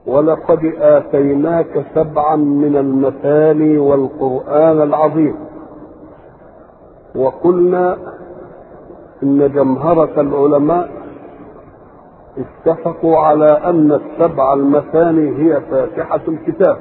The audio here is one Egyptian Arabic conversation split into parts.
ولقد آتيناك سبعا من المثاني والقرآن العظيم وقلنا إن جمهرة العلماء اتفقوا على أن السبع المثاني هي فاتحة الكتاب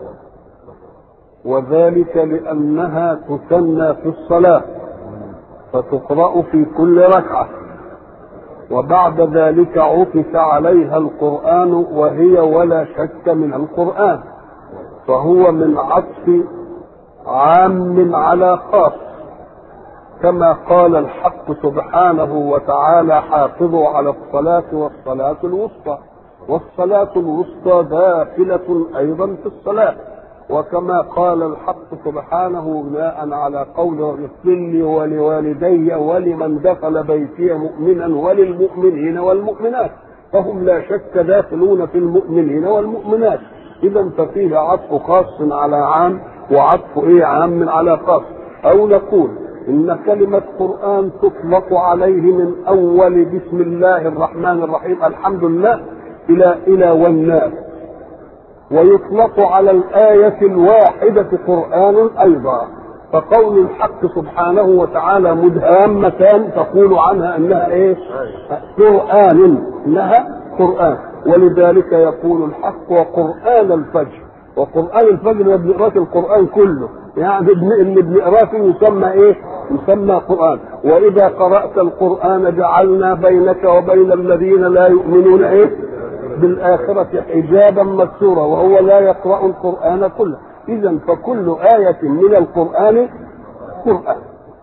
وذلك لأنها تثنى في الصلاة فتقرأ في كل ركعة وبعد ذلك عطف عليها القرآن وهي ولا شك من القرآن فهو من عطف عام على خاص كما قال الحق سبحانه وتعالى حافظوا على الصلاة والصلاة الوسطى والصلاة الوسطى داخلة أيضا في الصلاة وكما قال الحق سبحانه بناء على قول اغفر لي ولوالدي ولمن دخل بيتي مؤمنا وللمؤمنين والمؤمنات فهم لا شك داخلون في المؤمنين والمؤمنات اذا ففيه عطف خاص على عام وعطف ايه عام على خاص او نقول ان كلمه قران تطلق عليه من اول بسم الله الرحمن الرحيم الحمد لله الى الى والناس ويطلق على الآية الواحدة قرآن أيضا فقول الحق سبحانه وتعالى مدهامتان تقول عنها أنها إيه؟ قرآن إنها قرآن ولذلك يقول الحق وقرآن الفجر وقرآن الفجر ما بنقراش القرآن كله يعني اللي بنقراه يسمى ايه؟ يسمى قرآن وإذا قرأت القرآن جعلنا بينك وبين الذين لا يؤمنون ايه؟ بالآخرة حجابا مستورا وهو لا يقرأ القرآن كله إذا فكل آية من القرآن قرآن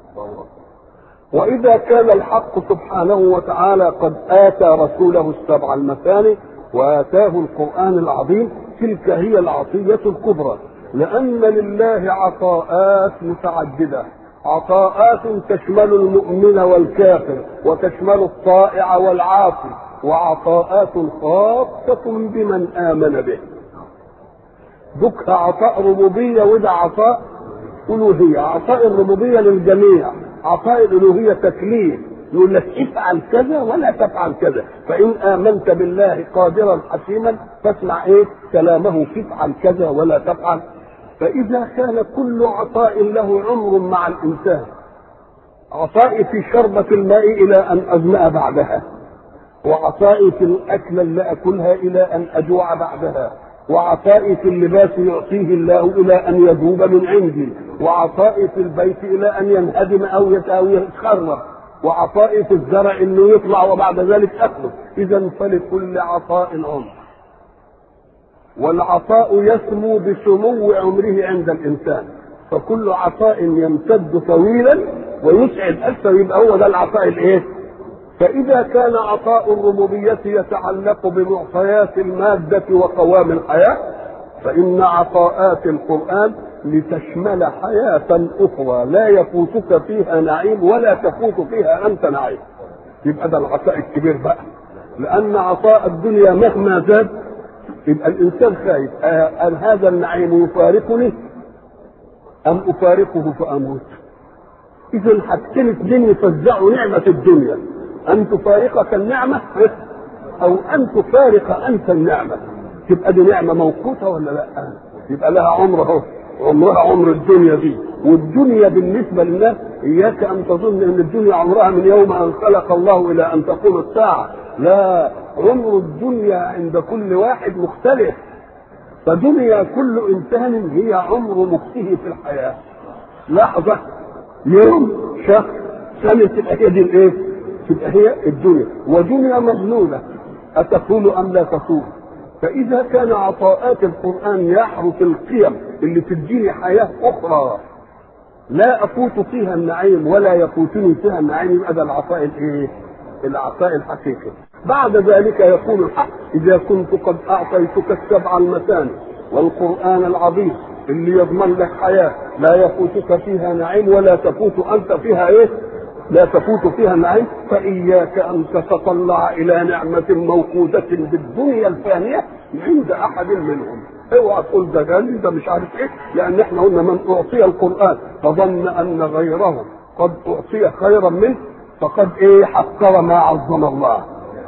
وإذا كان الحق سبحانه وتعالى قد آتى رسوله السبع المثاني وآتاه القرآن العظيم تلك هي العطية الكبرى لأن لله عطاءات متعددة عطاءات تشمل المؤمن والكافر وتشمل الطائع والعاصي وعطاءات خاصة بمن آمن به دك عطاء ربوبية وده عطاء ألوهية عطاء الربوبية للجميع عطاء الألوهية تكليف يقول لك افعل كذا ولا تفعل كذا فإن آمنت بالله قادرا حكيما فاسمع إيه كلامه تفعل كذا ولا تفعل فإذا كان كل عطاء له عمر مع الإنسان عطائي في شربة الماء إلى أن أظمأ بعدها وعطائي في الأكل اللي أكلها إلى أن أجوع بعدها وعطائي في اللباس يعطيه الله إلى أن يذوب من عندي وعطائي في البيت إلى أن ينهدم أو يتخرب وعطائي في الزرع انه يطلع وبعد ذلك اكله اذا فلكل عطاء عمر والعطاء يسمو بسمو عمره عند الانسان فكل عطاء يمتد طويلا ويسعد اكثر يبقى هو ده العطاء الايه؟ فاذا كان عطاء الربوبيه يتعلق بمعطيات الماده وقوام الحياه فان عطاءات القران لتشمل حياة أخرى لا يفوتك فيها نعيم ولا تفوت فيها أنت نعيم يبقى ده العطاء الكبير بقى لأن عطاء الدنيا مهما زاد يبقى الإنسان خايف أن هذا النعيم يفارقني أم أفارقه فأموت إذا حاجتين اتنين يفزعوا نعمة الدنيا أن تفارقك النعمة أو أن تفارق أنت النعمة تبقى دي نعمة موقوتة ولا لا؟ يبقى لها عمر أهو عمرها عمر الدنيا دي والدنيا بالنسبة للناس إياك أن تظن أن الدنيا عمرها من يوم أن خلق الله إلى أن تقوم الساعة لا عمر الدنيا عند كل واحد مختلف فدنيا كل إنسان هي عمر مكته في الحياة لحظة يوم شهر سنة تبقى هي دي الإيه؟ تبقى هي الدنيا ودنيا مظلولة أتكون أم لا تكون فإذا كان عطاءات القرآن يحرس القيم اللي تديني حياة أخرى لا أفوت فيها النعيم ولا يفوتني فيها النعيم يبقى ده العطاء الإيه؟ العطاء الحقيقي. بعد ذلك يقول الحق إذا كنت قد أعطيتك السبع المثاني والقرآن العظيم اللي يضمن لك حياة لا يفوتك فيها نعيم ولا تفوت أنت فيها إيه؟ لا تفوت فيها النعيم فإياك أن تتطلع إلى نعمة موقودة بالدنيا الفانية عند أحد منهم اوعى تقول ده جالي ده مش عارف ايه لان احنا قلنا من اعطي القران فظن ان غيره قد اعطي خيرا منه فقد ايه حقر ما عظم الله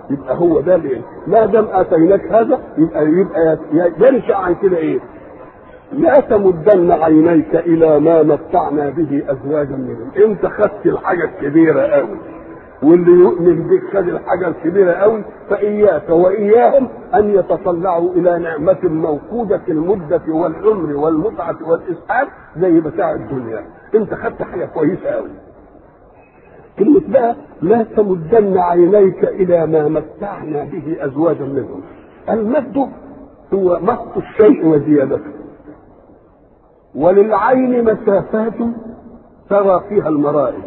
يبقى هو ده اللي ما دام اتيناك هذا يبقى يبقى ينشا عن كده ايه؟ لا تمدن عينيك الى ما متعنا به ازواجا منهم انت خدت الحاجه الكبيره قوي واللي يؤمن بك خد الحاجه الكبيره قوي فاياك واياهم ان يتطلعوا الى نعمه موقوده المده والعمر والمتعه والاسعاد زي متاع الدنيا انت خدت حاجه كويسه قوي كلمة بقى لا تمدن عينيك إلى ما متعنا به أزواجا منهم المد هو مط الشيء وزيادته وللعين مسافات ترى فيها المرائي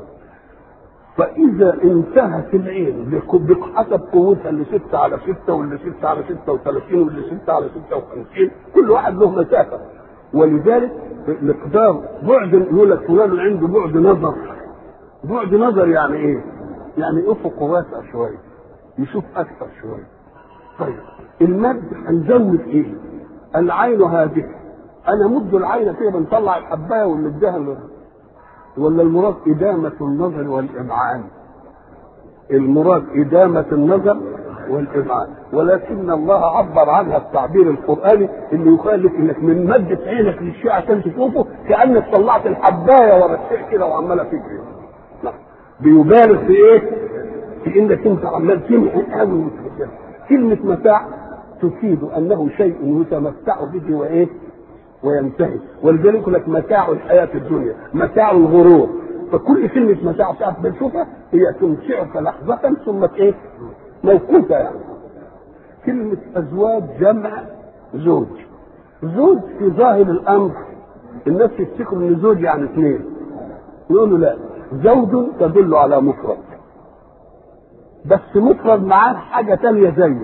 فإذا انتهت العين بحسب قوتها اللي ستة على ستة واللي ستة على ستة وثلاثين واللي ستة على ستة وخمسين كل واحد له مسافة ولذلك مقدار بعد يقول لك فلان عنده بعد نظر بعد نظر يعني ايه؟ يعني افقه واسع شويه يشوف اكثر شويه طيب المد هنزود ايه؟ العين هذه انا مد العين كده بنطلع الحبايه ونمدها ولا المراد إدامة النظر والإمعان المراد إدامة النظر والإمعان ولكن الله عبر عنها التعبير القرآني اللي يخالف إنك من مدة عينك للشيء عشان تشوفه كأنك طلعت الحباية ورا الشيء كده وعمالة تجري لا بيبالغ في إيه؟ في إنك أنت عمال تمحي قوي كلمة متاع تفيد أنه شيء يتمتع به وإيه؟ وينتهي ولذلك يقول لك متاع الحياة الدنيا متاع الغرور فكل كلمة متاع ساعة بنشوفها هي تمتعك لحظة ثم ايه موقوفة يعني كلمة أزواج جمع زوج زوج في ظاهر الأمر الناس يفتكروا إن زوج يعني اثنين يقولوا لا زوج تدل على مفرد بس مفرد معاه حاجة تانية زيه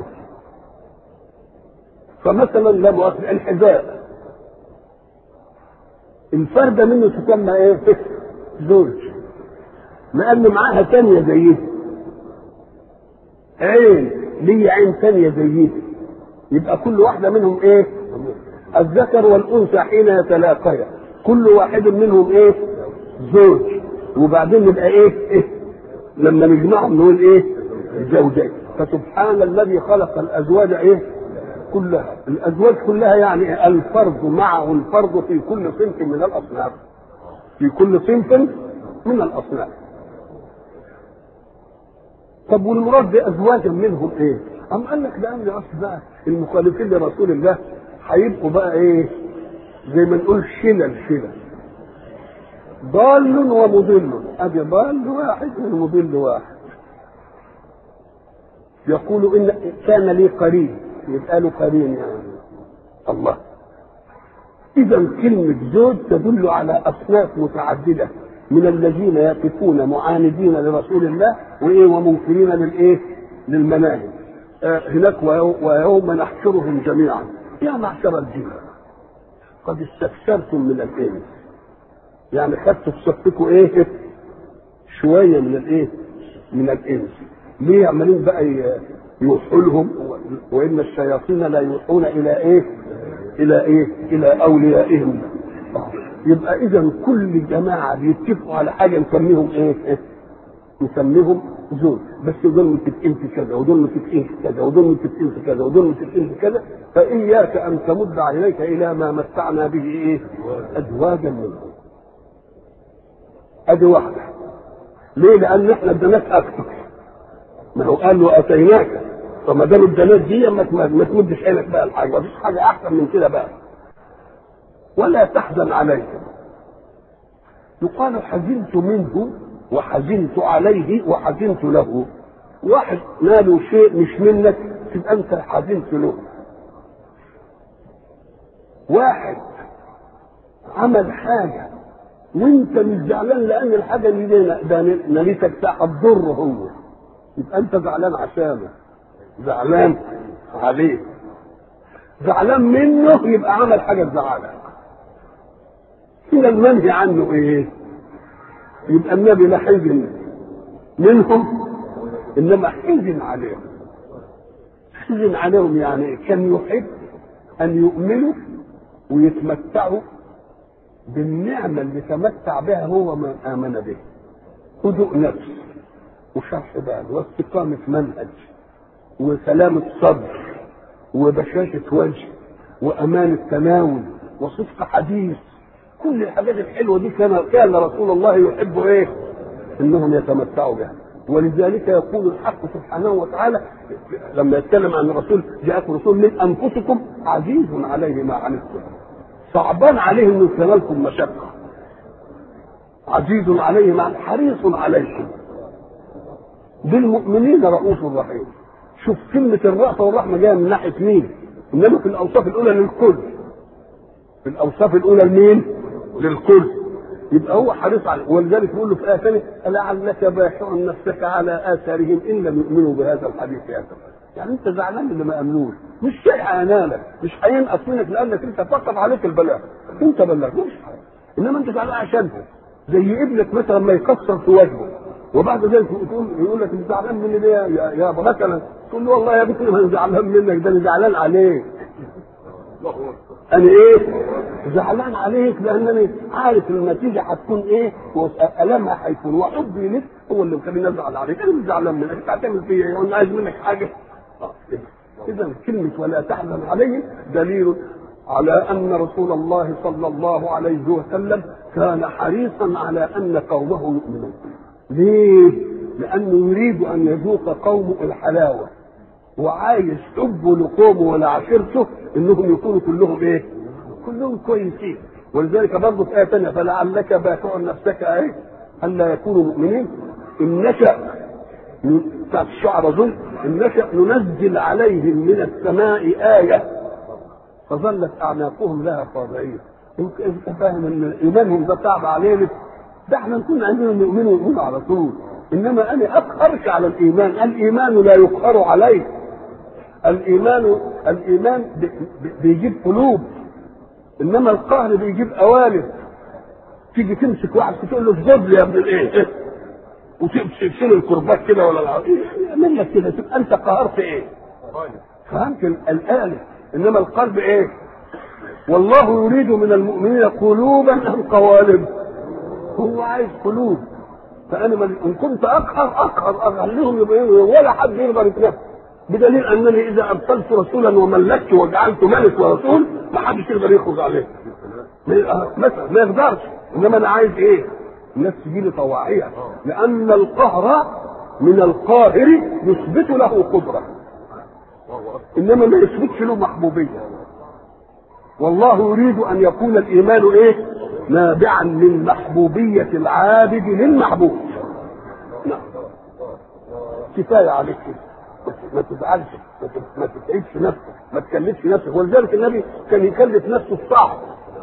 فمثلا لا مؤاخذة الحذاء الفردة منه تسمى ايه؟ زوج لأن معاها تانية زيه عين ليه عين تانية زيه يبقى كل واحدة منهم ايه؟ الذكر والأنثى حين يتلاقيا كل واحد منهم ايه؟ زوج وبعدين يبقى ايه؟ إيه؟ لما نجمعهم نقول ايه؟ زوجين فسبحان الذي خلق الأزواج ايه؟ كلها الازواج كلها يعني الفرد معه الفرد في كل صنف من الاصناف في كل صنف من الاصناف طب والمراد بازواجا منهم ايه؟ أم قال لك لأن أصل بقى المخالفين لرسول الله هيبقوا بقى إيه؟ زي ما نقول شلل شلل ضال ومضل أدي ضال واحد ومضل واحد يقول إن كان لي قرين يبقى له قرين يعني الله إذا كلمة زوج تدل على أصناف متعددة من الذين يقفون معاندين لرسول الله وإيه ومنكرين للإيه؟ للمناهج آه هناك ويوم نحشرهم جميعا يا معشر الجن قد استكثرتم من الإنس يعني خدتوا في صفتكم إيه؟ شوية من الإيه؟ من الإنس ليه عمالين بقى يوحوا لهم وإن الشياطين لا يوحون إلى إيه؟ الى ايه الى اوليائهم يبقى اذا كل جماعه بيتفقوا على حاجه نسميهم ايه نسميهم زول بس دول متفقين في كذا ودول متفقين في كذا ودول متفقين في كذا ودول متفقين في كذا فاياك ان تمد عينيك الى ما متعنا به ايه ازواجا منهم ادي واحده ليه لان احنا اديناك اكثر ما هو قال له اتيناك فما دام الدنات دي ما ما تمدش عينك بقى الحاجه مفيش حاجه احسن من كده بقى ولا تحزن عليك يقال حزنت منه وحزنت عليه وحزنت له واحد ناله شيء مش منك تبقى انت حزنت له واحد عمل حاجه وانت مش زعلان لان الحاجه اللي ده نالتك هتضره هو يبقى انت زعلان عشانه زعلان عليه زعلان منه يبقى عمل حاجه تزعلك هنا المنهي عنه ايه يبقى النبي لا حزن منهم انما حزن عليهم حزن عليهم يعني كان يحب ان يؤمنوا ويتمتعوا بالنعمه اللي تمتع بها هو من امن به هدوء نفس وشرح بال واستقامه منهج وسلامة صدر وبشاشة وجه وأمان التناول وصدق حديث كل الحاجات الحلوة دي كان كان رسول الله يحب إيه؟ إنهم يتمتعوا بها ولذلك يقول الحق سبحانه وتعالى لما يتكلم عن الرسول جاءكم رسول من أنفسكم عزيز عليه ما عنتم صعبان عليه إنه يتنالكم مشقة عزيز عليه ما حريص عليكم بالمؤمنين رؤوف رحيم شوف كلمة الرأفة والرحمة جاية من ناحية مين؟ إنما في الأوصاف الأولى للكل. في الأوصاف الأولى لمين؟ للكل. يبقى هو حريص عليه ولذلك بيقول له في آية ثانية لعلك باخع نفسك على آثارهم إن لم يؤمنوا بهذا الحديث آسفا. يعني أنت زعلان اللي ما آمنوش، مش شيء هينالك، مش هينقص منك لأنك أنت فقط عليك البلاغ. أنت بلغت مش حاجة. إنما أنت زعلان عشانهم. زي ابنك مثلا ما يكسر في وجهه وبعد ذلك تقول يقول لك انت زعلان مني ليه يا يا مثلا تقول له والله يا بنتي انا زعلان منك ده انا زعلان عليك انا ايه زعلان عليك لانني عارف النتيجه هتكون ايه والامها هيكون وحبي لك هو اللي مخليني ازعل عليك انا مش زعلان منك انت هتعمل فيا ايه وانا عايز منك حاجه اذا كلمه ولا تحزن عليهم دليل على ان رسول الله صلى الله عليه وسلم كان حريصا على ان قومه يؤمنون ليه؟ لأنه يريد أن يذوق قومه الحلاوة وعايز حبه لقومه ولعشيرته إنهم يكونوا كلهم إيه؟ كلهم كويسين ولذلك برضه في آية ثانية فلعلك باخع نفسك إيه؟ ألا يكونوا مؤمنين إن نشأ بتاعت الشعر أظن إن نشأ ننزل عليهم من السماء آية فظلت أعناقهم لها خاضعين أنت فاهم إن إيمانهم ده صعب علينا ده احنا نكون عندنا نؤمن ونؤمن على طول انما انا اقهرك على الايمان الايمان لا يقهر عليك الايمان الايمان بيجيب قلوب انما القهر بيجيب اوالد تيجي تمسك واحد تقول له اسجد لي يا ابن الايه وتشيل الكربات كده ولا يعمل لك كده تبقى انت قهرت ايه؟ فهمت الآلة انما القلب ايه؟ والله يريد من المؤمنين قلوبا ام قوالب هو عايز قلوب فانا من ان كنت اقهر اقهر اخليهم يبقوا ولا حد يقدر يتنفس بدليل انني اذا ارسلت رسولا وملكت وجعلت ملك ورسول ما حدش يقدر يخرج عليه مثلا ما يقدرش انما انا عايز ايه؟ الناس تجي لي طواعيه لان القهر من القاهر يثبت له قدره انما ما يثبتش له محبوبيه والله يريد ان يكون الايمان ايه؟ نابعا من محبوبية العابد للمعبود نعم كفاية عليك كده ما تزعلش ما تتعبش نفسك ما تكلفش نفسك ولذلك النبي كان يكلف نفسه الصعب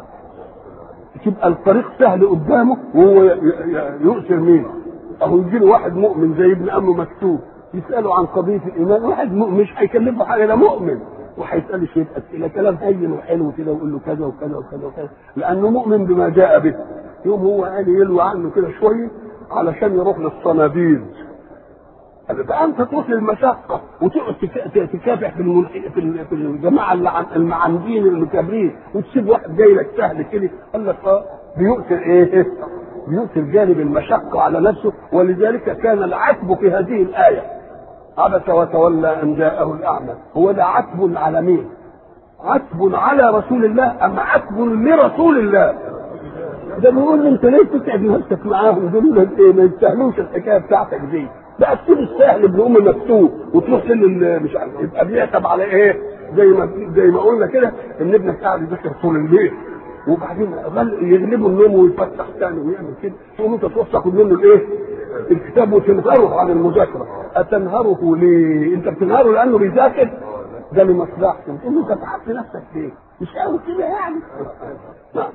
تبقى الطريق سهل قدامه وهو يؤثر مين اهو يجي له واحد مؤمن زي ابن امه مكتوب يساله عن قضيه الايمان واحد مؤمن مش هيكلفه حاجه ده مؤمن وهيسأله شوية أسئلة كلام هين وحلو كده ويقول له كذا وكذا وكذا وكذا لأنه مؤمن بما جاء به يوم هو قال يلوى عنه كده شوية علشان يروح للصناديد قال بقى أنت تروح للمشقة وتقعد تكافح في المل... في في الجماعة المعاندين المكابرين وتسيب واحد جاي لك سهل كده قال لك اه بيؤثر ايه؟ بيؤثر جانب المشقة على نفسه ولذلك كان العتب في هذه الآية عبس وتولى ان جاءه الاعمى هو ده عتب على مين عتب على رسول الله ام عتب لرسول الله ده بيقول لي انت ليه تتعب نفسك معاهم دول ايه ما يستاهلوش الحكايه بتاعتك دي بقى تسيب السهل ابن ام مكتوب وتروح لل مش عارف يبقى بيعتب على ايه زي ما زي ما قلنا كده ان ابنك قاعد يذاكر طول الليل وبعدين يغلبه النوم ويفتح تاني ويعمل كده تقوم انت تروح تاخد منه الايه؟ الكتاب وتنهره عن المذاكره اتنهره ليه؟ انت بتنهره لانه بيذاكر ده لمصلحته تقول له انت تعبت نفسك ليه؟ مش قوي كده يعني نعم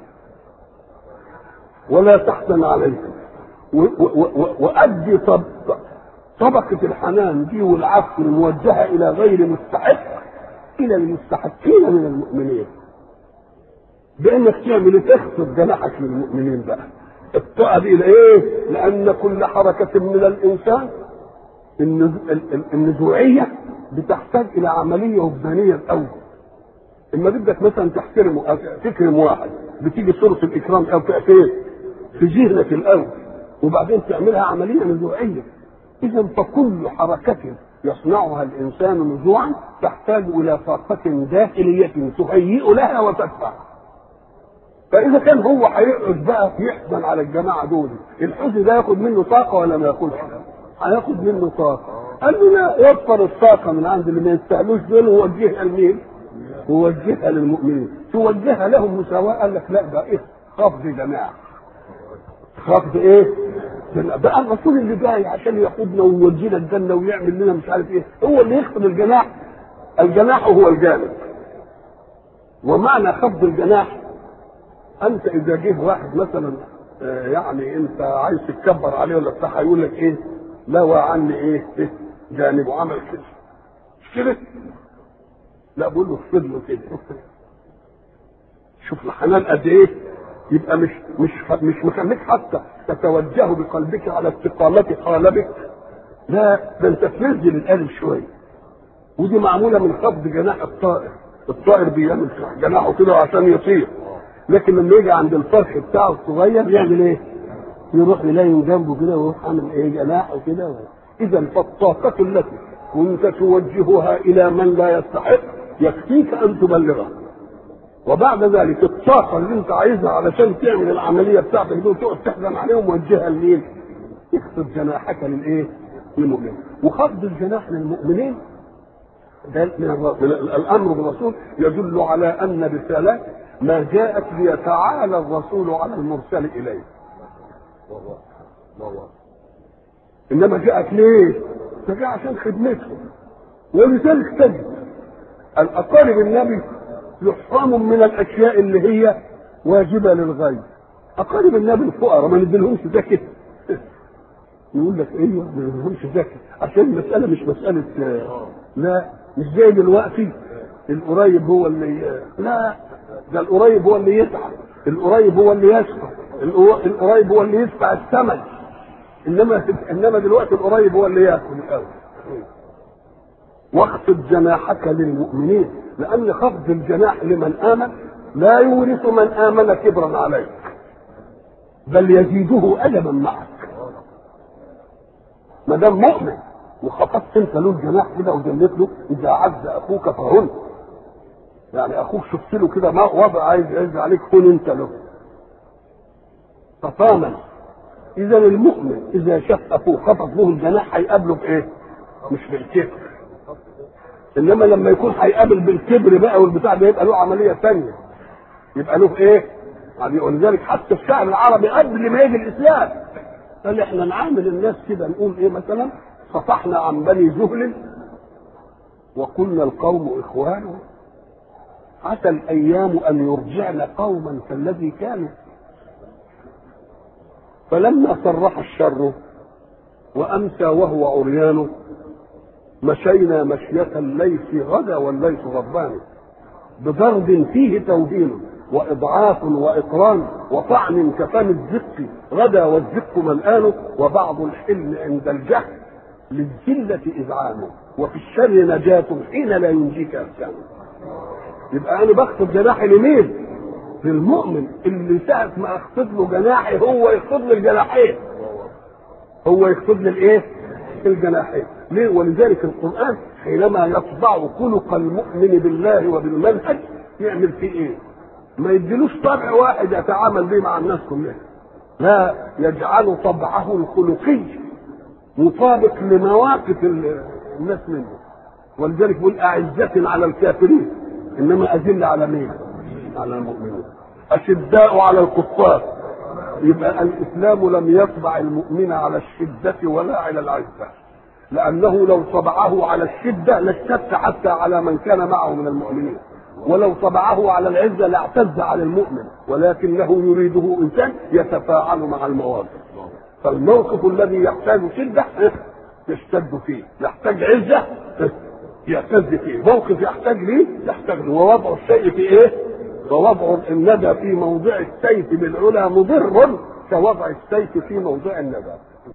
ولا تحزن عليكم وادي طب طبقة الحنان دي والعفو الموجهة إلى غير مستحق إلى المستحقين من المؤمنين بانك تعمل تخفض جناحك للمؤمنين بقى الطاعه دي لايه؟ لان كل حركه من الانسان النزوعيه بتحتاج الى عمليه وجدانيه الاول اما بدك مثلا تحترم أو تكرم واحد بتيجي صوره الاكرام او فين؟ في ذهنك الاول وبعدين تعملها عمليه نزوعيه اذا فكل حركه يصنعها الانسان نزوعا تحتاج الى طاقه داخليه تهيئ لها وتدفع فاذا كان هو هيقعد بقى يحزن على الجماعه دول الحزن ده ياخد منه طاقه ولا ما ياخدش؟ هياخد منه طاقه قال له لا يوفر الطاقه من عند اللي ما يستاهلوش دول ووجهها لمين؟ ووجهها للمؤمنين توجهها لهم مساواه قال لك لا ده ايه؟ خفض جماعه خفض ايه؟ بقى الرسول اللي جاي عشان يقودنا ويودينا الجنه ويعمل لنا مش عارف ايه هو اللي يخفض الجناح الجناح هو الجانب ومعنى خفض الجناح انت اذا جه واحد مثلا آه، يعني انت عايز تتكبر عليه ولا بتاع هيقول لك ايه لوى عني ايه, إيه؟ جانب وعمل كده مش كده لا بقول له اخفض له كده شوف الحنان قد ايه يبقى مش مش مش مخليك حتى تتوجه بقلبك على استقامة قالبك لا ده انت تنزل القلب شويه ودي معموله من خفض جناح الطائر الطائر بيعمل جناحه كده عشان يطير لكن لما يجي عند الفرخ بتاعه الصغير يعمل ايه؟ يروح يلاقي جنبه كده ويروح عامل ايه جناحه كده اذا فالطاقة التي كنت توجهها الى من لا يستحق يكفيك ان تبلغه وبعد ذلك الطاقة اللي انت عايزها علشان تعمل العملية بتاعتك دي وتقعد تحزن عليهم وجهها لمين؟ اخفض جناحك للايه؟ للمؤمنين وخفض الجناح للمؤمنين ده من, الر- من الامر بالرسول يدل على ان رسالات ما جاءت ليتعالى الرسول على المرسل اليه انما جاءت ليه؟ فجاء عشان خدمتهم ولذلك تجد الاقارب النبي يحرم من الاشياء اللي هي واجبه للغير اقارب النبي الفقراء ما نديلهمش زكاه يقول لك ايوه ما نديلهمش زكاه عشان المساله مش مساله آه، لا مش زي دلوقتي القريب هو اللي لا ده القريب هو اللي يتعب القريب هو اللي يشفع القو- القريب هو اللي يدفع الثمن انما انما دلوقتي القريب هو اللي ياكل الاول واخفض جناحك للمؤمنين لان خفض الجناح لمن امن لا يورث من امن كبرا عليك بل يزيده ادبا معك ما دام مؤمن وخفضت انت له الجناح كده وجنت له اذا عز اخوك فهن يعني اخوك شفت له كده ما وضع عايز يعز عليك كن انت له تطامن اذا المؤمن اذا شاف اخوه خفض له الجناح هيقابله بايه؟ مش بالكبر انما لما يكون هيقابل بالكبر بقى والبتاع ده يبقى له عمليه ثانيه يبقى له ايه؟ يعني ولذلك حتى الشعر العربي قبل ما يجي الاسلام قال احنا نعامل الناس كده نقول ايه مثلا صفحنا عن بني زهل وقلنا القوم اخوان عسى الايام ان يرجعن قوما كالذي كانوا فلما صرح الشر وامسى وهو عريان مشينا مشية الليث غدا والليث غضبان بضرب فيه توهين وإضعاف وإقران وطعن كفم الزق غدا والزق ملآن وبعض الحلم عند الجهل للذلة إذعان وفي الشر نجاة حين لا ينجيك أركان يبقى أنا بخفض جناحي لمين؟ للمؤمن اللي ساعة ما أخفض له جناحي هو يخفض لي الجناحين هو يخفض لي الإيه؟ الجناحين ليه ولذلك القرآن حينما يطبع خلق المؤمن بالله وبالمنهج يعمل فيه ايه؟ ما يديلوش طبع واحد يتعامل به مع الناس كلها لا يجعل طبعه الخلقي مطابق لمواقف ال- الناس منه ولذلك يقول أعزة على الكافرين إنما أذل على مين؟ على المؤمنين أشداء على الكفار يبقى الإسلام لم يطبع المؤمن على الشدة ولا على العزة لأنه لو طبعه على الشدة لاشتد حتى على من كان معه من المؤمنين ولو طبعه على العزة لاعتز على المؤمن ولكنه يريده إنسان يتفاعل مع المواقف فالموقف الذي يحتاج شدة يشتد فيه يحتاج عزة يعتز فيه موقف يحتاج ليه يحتاج له ووضع الشيء في ايه ووضع الندى في موضع السيف بالعلا مضر كوضع السيف في موضع الندى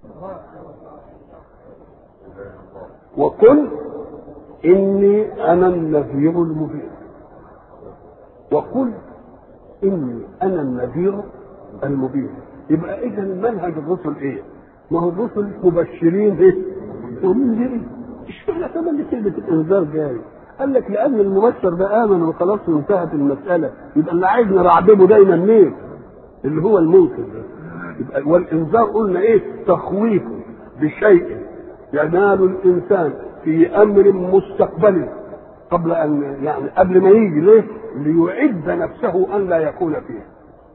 وقل إني أنا النذير المبين وقل إني أنا النذير المبين يبقى إذا منهج الرسل إيه؟ ما هو الرسل مبشرين إيه؟ ومنذرين اشمعنى كمان دي كلمه الانذار جاي قال لك لان المبشر ده امن وخلاص وانتهت المساله يبقى اللي عايز نرعبه دايما مين؟ اللي هو المنكر ده يبقى والانذار قلنا ايه؟ تخويف بشيء ينال الانسان في امر مستقبلي قبل ان يعني قبل ما يجي ليه؟ ليعد نفسه ان لا يكون فيه.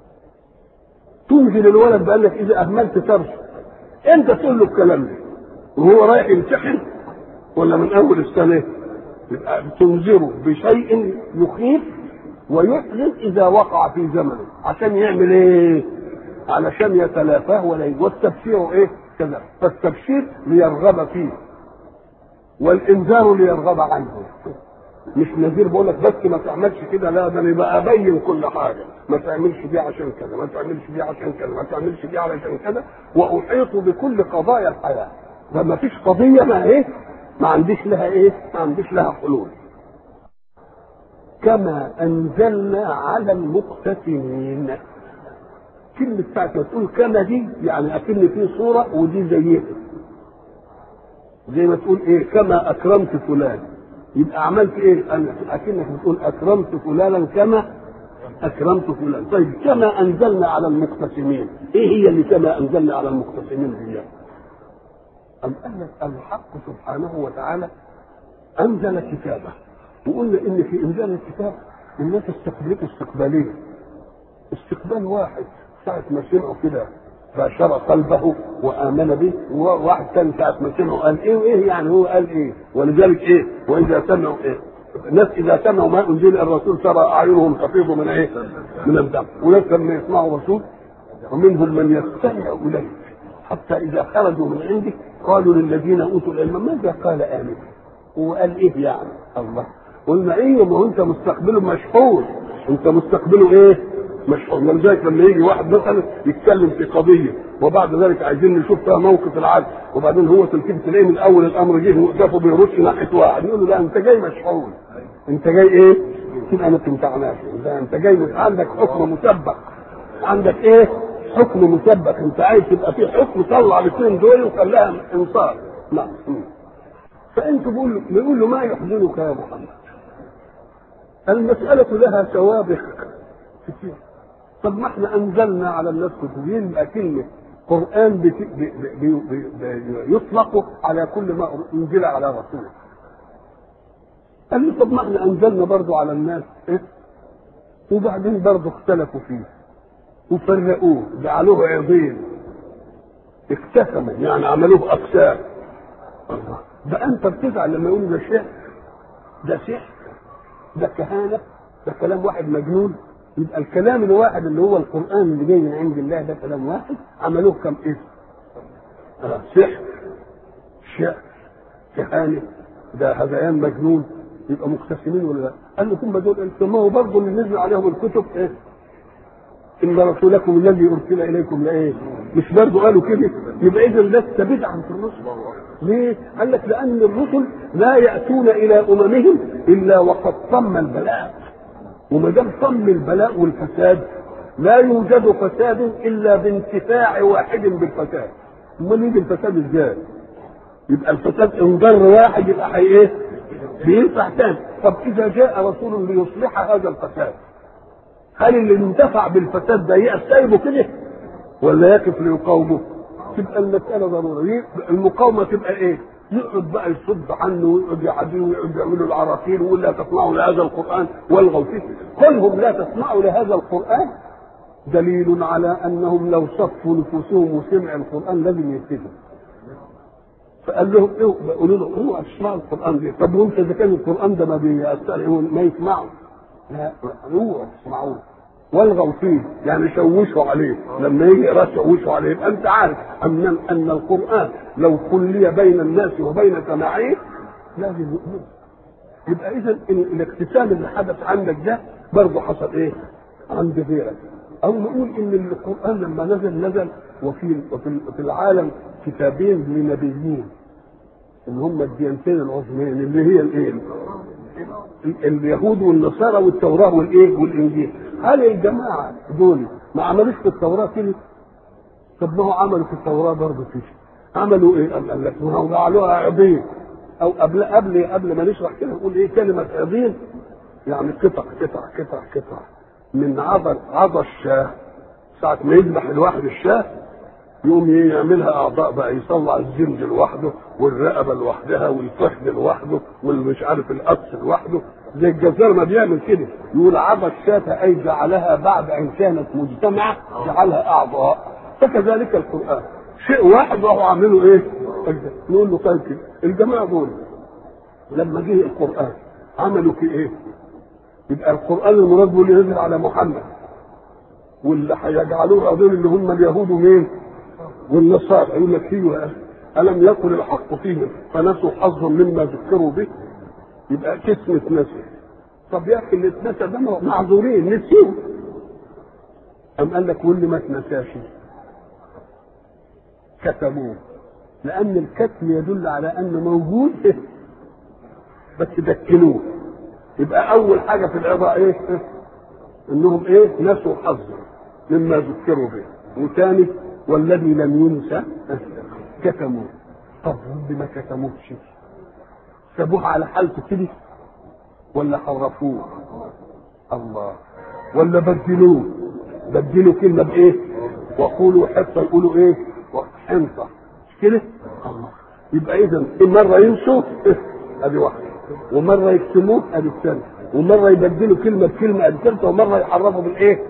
تنزل الولد بقال لك اذا اهملت ترشد. انت تقول له الكلام ده وهو رايح يمتحن ولا من اول السنه يبقى تنذره بشيء يخيف ويحزن اذا وقع في زمنه عشان يعمل ايه؟ علشان يتلافاه ولا يجي والتبشير ايه؟ كذا فالتبشير ليرغب فيه والانذار ليرغب عنه مش نذير بقول لك بس ما تعملش كده لا ده انا بقى ابين كل حاجه ما تعملش دي عشان كذا ما تعملش دي عشان كذا ما تعملش دي علشان كذا واحيط بكل قضايا الحياه فما فيش قضيه ما ايه ما عنديش لها ايه ما عنديش لها حلول كما انزلنا على المقتسمين كلمة ساعة ما تقول كما دي يعني أكن في صورة ودي زيها زي ما تقول إيه كما أكرمت فلان يبقى عملت إيه؟ أنا أكنك بتقول أكرمت فلانا كما أكرمت فلان طيب كما أنزلنا على المقتسمين إيه هي اللي كما أنزلنا على المقتسمين دي؟ أم قال الحق سبحانه وتعالى أنزل كتابه وقلنا إن في إنزال الكتاب الناس استقبلته استقبالية استقبال واحد ساعة ما سمعوا كده باشر قلبه وآمن به وواحد ثاني ساعة ما سمعوا قال إيه وإيه يعني هو قال إيه ولذلك إيه وإذا سمعوا إيه الناس إذا سمعوا ما أنزل الرسول ترى أعينهم تفيض من إيه من الدم وناس لما يسمعوا الرسول ومنهم من يستمع إليه حتى إذا خرجوا من عندك قالوا للذين أوتوا العلم ماذا قال آمن هو قال إيه يعني الله قلنا إيه ما هو أنت مستقبله مشحون أنت مستقبله إيه مشحون ولذلك لما يجي واحد مثلا يتكلم في قضيه وبعد ذلك عايزين نشوف فيها موقف العدل وبعدين هو تلتفت تلاقيه من اول الامر جه وقفه بيرش ناحيه واحد يقول له لا انت جاي مشحون انت جاي ايه؟ تبقى ما تنفعناش انت جاي عندك حكم مسبق عندك ايه؟ حكم مسبق انت عايز تبقى في حكم طلع الاثنين دول وخلاها انصار نعم فانت بقول له بيقول له ما يحزنك يا محمد المسألة لها سوابق كتير طب ما احنا انزلنا على الناس كتب يبقى كلمه قران بت... ب... ب... ب... ب... يطلق على كل ما انزل على رسوله قال لي طب ما احنا انزلنا برضو على الناس إيه؟ وبعدين برضو اختلفوا فيه وفرقوه جعلوه عظيم اقتسموا يعني عملوه اقسام ده انت بتزعل لما يقولوا ده شعر ده سحر ده كهانه ده كلام واحد مجنون يبقى الكلام الواحد اللي هو القران اللي جاي من عند الله ده كلام واحد عملوه كم اسم آه سحر شعر كهانه ده هذيان مجنون يبقى مقتسمين ولا لا؟ قال له ثم دول ما هو برضه اللي نزل عليهم الكتب ايه؟ ان رسولكم الذي ارسل اليكم لايه؟ مش برضه قالوا كده؟ يبقى اذا لست بدعا في الرسل. ليه؟ قال لك لان الرسل لا ياتون الى اممهم الا وقد طم البلاء. وما دام طم البلاء والفساد لا يوجد فساد الا بانتفاع واحد بالفساد. امال يجي الفساد ازاي؟ يبقى الفساد ان ضر واحد يبقى حي ايه؟ بينفع تاني. طب اذا جاء رسول ليصلح هذا الفساد هل اللي انتفع بالفساد ده يقف سايبه كده ولا يقف ليقاومه؟ تبقى المسألة ضرورية المقاومة تبقى ايه؟ يقعد بقى يصد عنه ويقعد يعاديه ويقعد يعملوا العراقيل ويقول لا تسمعوا لهذا القرآن والغوا فيه كلهم لا تسمعوا لهذا القرآن دليل على أنهم لو صفوا نفوسهم وسمع القرآن لازم يهتدوا فقال لهم ايه قالوا له اوعى تسمعوا القرآن ده طب وانت اذا كان القرآن ده ما بيأثر ما يسمعوا لا اوعوا تسمعوه والغوا فيه يعني شوشوا عليه لما يجي يقرا شوشوا عليه يبقى انت عارف ان ان القران لو كلي بين الناس وبين سماعيه لازم يؤمن يبقى اذا الاقتسام اللي حدث عندك ده برضه حصل ايه؟ عند غيرك او نقول ان القران لما نزل نزل وفي وفي في العالم كتابين لنبيين اللي هم الديانتين العظمين اللي هي الايه؟ اليهود والنصارى والتوراه والايه؟ والانجيل هل الجماعه دول ما عملوش في التوراه كده؟ طب ما هو عملوا في التوراه برضه كده عملوا ايه؟ قال لك ما هو جعلوها عبيد او قبل قبل قبل ما نشرح كده نقول ايه كلمه عظيم يعني قطع قطع قطع قطع من عضل عضى الشاه ساعة ما يذبح الواحد الشاه يقوم ايه يعملها اعضاء بقى يطلع الزند لوحده والرقبه لوحدها والفخذ لوحده والمش عارف القص لوحده زي الجزار ما بيعمل كده يقول عضى الشاة اي جعلها بعد ان كانت مجتمعه جعلها اعضاء فكذلك القران شيء واحد وهو عامله ايه؟ نقول له طيب كده الجماعه دول لما جه القران عملوا في ايه؟ يبقى القران المراد بيقول ينزل على محمد واللي هيجعلوه دول اللي هم اليهود مين؟ والنصارى يقول لك ايوه الم يكن الحق فيهم فنسوا حظا مما ذكروا به يبقى كسمة نسي طب يا اخي اللي اتنسى ده معذورين نسيوا أم قال لك واللي ما اتنساش كتبوه لأن الكتم يدل على أنه موجود بس دكنوه يبقى أول حاجة في العظة إيه؟ إنهم إيه؟ نسوا حظا مما ذكروا به وثاني والذي لم ينسى كتموه طب رب ما كتموهش سابوه على حالته كده ولا حرفوه الله ولا بدلوه بدلوا كلمه بايه وقولوا حصه يقولوا ايه حنطه مش كده الله يبقى اذا مره ينسوا ادي واحده ومره يكتموه ادي الثانيه ومره يبدلوا كلمه بكلمه ادي الثالثه ومره يحرفوا بالايه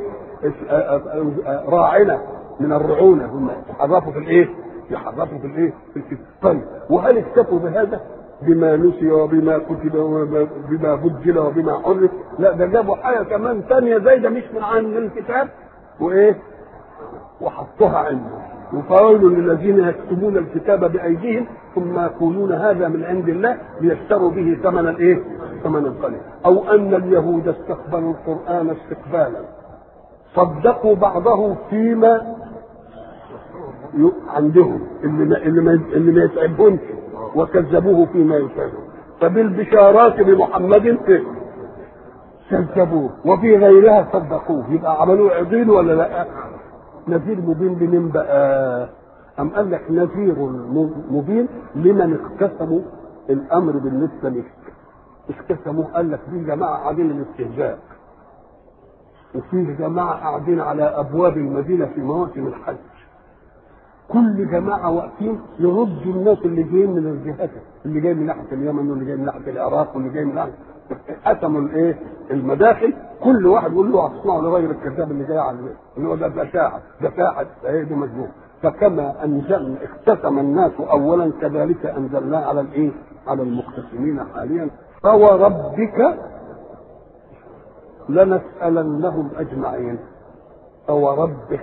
راعنا من الرعونه هم يحرفوا في الايه يحرفوا في الايه في الكتاب طيب وهل اكتفوا بهذا بما نسي وبما كتب وبما بدل وبما عرف لا ده جابوا حاجه كمان ثانيه زي ده مش من عن الكتاب وايه وحطوها عنده وفويل للذين يكتبون الكتاب بايديهم ثم يقولون هذا من عند الله ليشتروا به ثمنا ايه؟ ثمنا قليلا او ان اليهود استقبلوا القران استقبالا صدقوا بعضه فيما عندهم اللي ما اللي ما, اللي ما يتعبهمش وكذبوه فيما يتعبهم فبالبشارات بمحمد كذبوه وفي غيرها صدقوه يبقى عملوه عظيم ولا لا؟ نذير مبين لمن بقى؟ أم قال لك نذير مبين لمن اقتسموا الأمر بالنسبة لك اقتسموه قال لك في جماعة قاعدين الاستهزاء وفي جماعة قاعدين على أبواب المدينة في مواسم الحج كل جماعة واقفين يردوا الناس اللي جايين من الجهات اللي جاي من ناحية اليمن واللي جاي من ناحية العراق واللي جاي من ناحية قسموا الايه المداخل كل واحد يقول له هتصنعوا لغير الكذاب اللي جاي على اللي هو ده ده شاهد ده فاحد ايه ده مجنون فكما انزلنا اقتسم الناس اولا كذلك انزلنا على الايه؟ على المقتسمين حاليا فوربك لنسألنهم أجمعين فوربك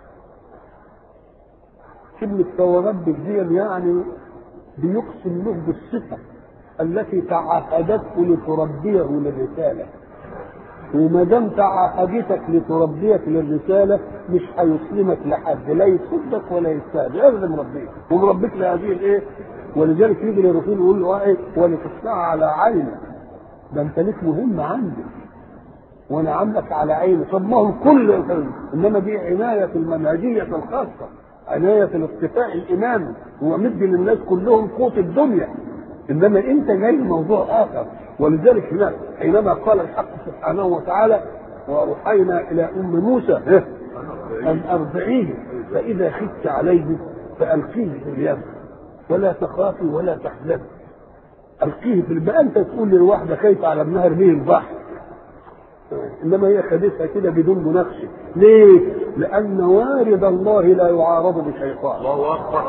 كلمة فوربك دي يعني بيقسم له بالصفة التي تعهدته لتربيه للرسالة وما دام تعهدتك لتربيك للرسالة مش هيسلمك لحد لا يصدق ولا يستهزئ ابدا مربيك ومربيك لهذه الايه ولذلك يجي للرسول يقول له ايه ولتصنع على عيني ده انت ليك مهمة عندي وانا عاملك على عيني طب ما هو الكل انما دي عناية المنهجية الخاصة عناية الاصطفاء الإمامي هو مدي للناس كلهم قوت الدنيا إنما أنت جاي موضوع آخر ولذلك هناك حينما قال الحق سبحانه وتعالى وأوحينا إلى أم موسى أن أرضعيه فإذا خفت عليه فألقيه في اليم ولا تخافي ولا تحزني ألقيه في البقى أنت تقول للواحدة خايفة على ابنها ارميه البحر انما هي خدتها كده بدون مناقشه ليه لان وارد الله لا يعارض بشيطان الله اكبر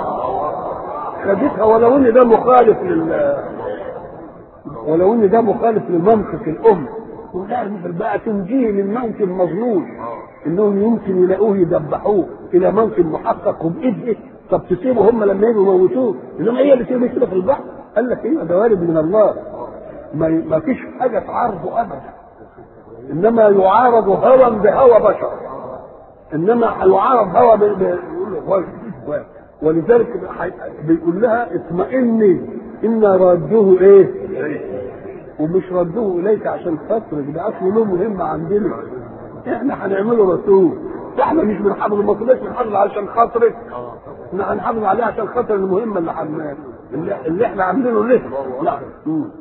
خدتها ولو ان ده مخالف لل ولو ان ده مخالف لمنطق الام بقى تنجيه من موطن مظنون انهم يمكن يلاقوه يذبحوه الى موطن محقق وبايده طب تسيبه هم لما يجوا يموتوه انما هي اللي تسيبه كده في البحر قال لك ايه ده وارد من الله ما, ما فيش حاجه تعارضه ابدا انما يعارض هوى بهوى بشر انما يعارض هوى ب... ب... ولذلك بيقول لها اطمئني انا رادوه ايه ومش ردوه اليك عشان خاطرك ده اصله له مهمه عندنا احنا هنعمله رسول احنا مش بنحافظ ما طلعش بنحافظ علشان خاطرك احنا هنحافظ عليه عشان خاطر المهمه اللي هنعملها اللي, اللي احنا عاملينه ليه نعم مم.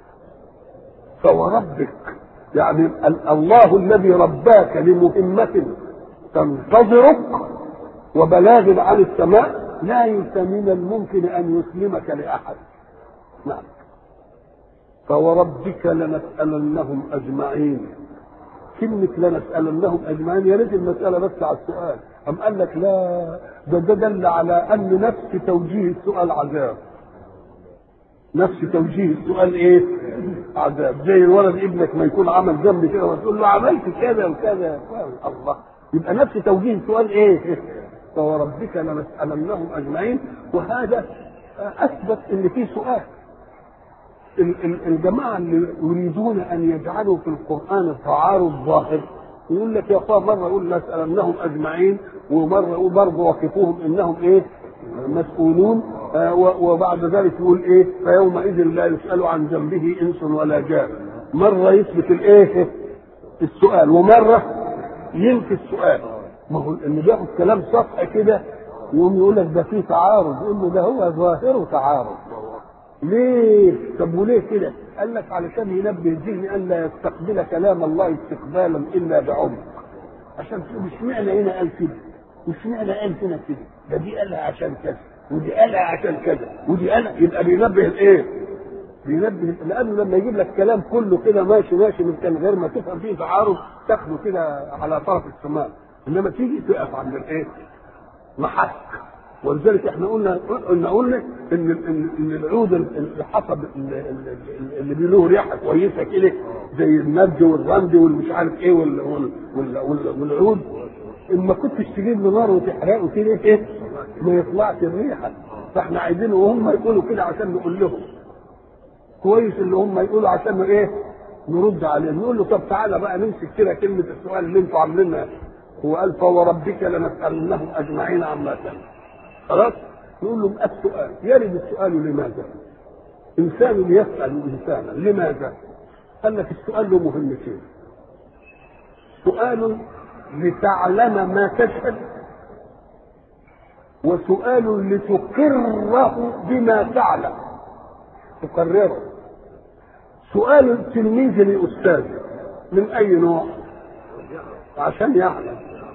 فوربك يعني ال- الله الذي رباك لمهمة تنتظرك وبلاغ عن السماء لا يلزم من الممكن ان يسلمك لاحد نعم فوربك لنسألنهم أجمعين كلمة لنسألنهم أجمعين يا ريت المسألة بس على السؤال أم قال لك لا ده ده دل على أن نفس توجيه السؤال عذاب نفس توجيه السؤال ايه؟ عذاب زي الولد ابنك ما يكون عمل ذنب كده وتقول له عملت كذا وكذا الله يبقى نفس توجيه السؤال ايه؟ فوربك لنسألنهم أجمعين وهذا أثبت إن في سؤال ال- ال- الجماعة اللي يريدون أن يجعلوا في القرآن تعارض ظاهر يقول لك يا اخوان مرة يقول لنسألنهم أجمعين ومرة يقول برضه وقفوهم إنهم إيه مسؤولون آه و- وبعد ذلك يقول إيه فيومئذ لا يسأل عن ذنبه إنس ولا جان مرة يثبت الإيه السؤال ومرة ينفي السؤال ما هو اللي بياخد كلام سطحي كده يقوم يقول لك ده فيه تعارض يقول له ده هو ظاهره تعارض ليه؟ طب وليه كده؟ قال لك علشان ينبه الذهن ان لا يستقبل كلام الله استقبالا الا بعمق. عشان تقول اشمعنى هنا قال كده؟ واشمعنى قال هنا كده؟ ده دي قالها عشان كذا، ودي قالها عشان كذا، ودي قالها يبقى بينبه الايه؟ بينبه لانه لما يجيب لك كلام كله كده ماشي ماشي من كان غير ما تفهم فيه تعارض تاخده كده على طرف السماء، انما تيجي تقف عند الايه؟ محك ولذلك احنا قلنا قلنا قلنا ان ان ان العود اللي حصل اللي له ريحه كويسه كده زي النبج والرمد والمش عارف ايه وال وال وال وال والعود اما كنتش تجيب له نار وتحرقه كده ايه ما يطلعش الريحه فاحنا عايزينه وهم يقولوا كده عشان نقول لهم كويس اللي هم يقولوا عشان ايه نرد عليهم نقول له طب تعالى بقى نمسك كده كلمه السؤال اللي انتوا عاملينها هو قال فوربك لنسالنهم اجمعين عما سألوا خلاص نقول له السؤال يرد السؤال لماذا انسان يسال انسانا لماذا قال لك السؤال له مهمتين سؤال لتعلم ما تشهد وسؤال لتقره بما تعلم تقرره سؤال التلميذ للاستاذ من اي نوع عشان يعلم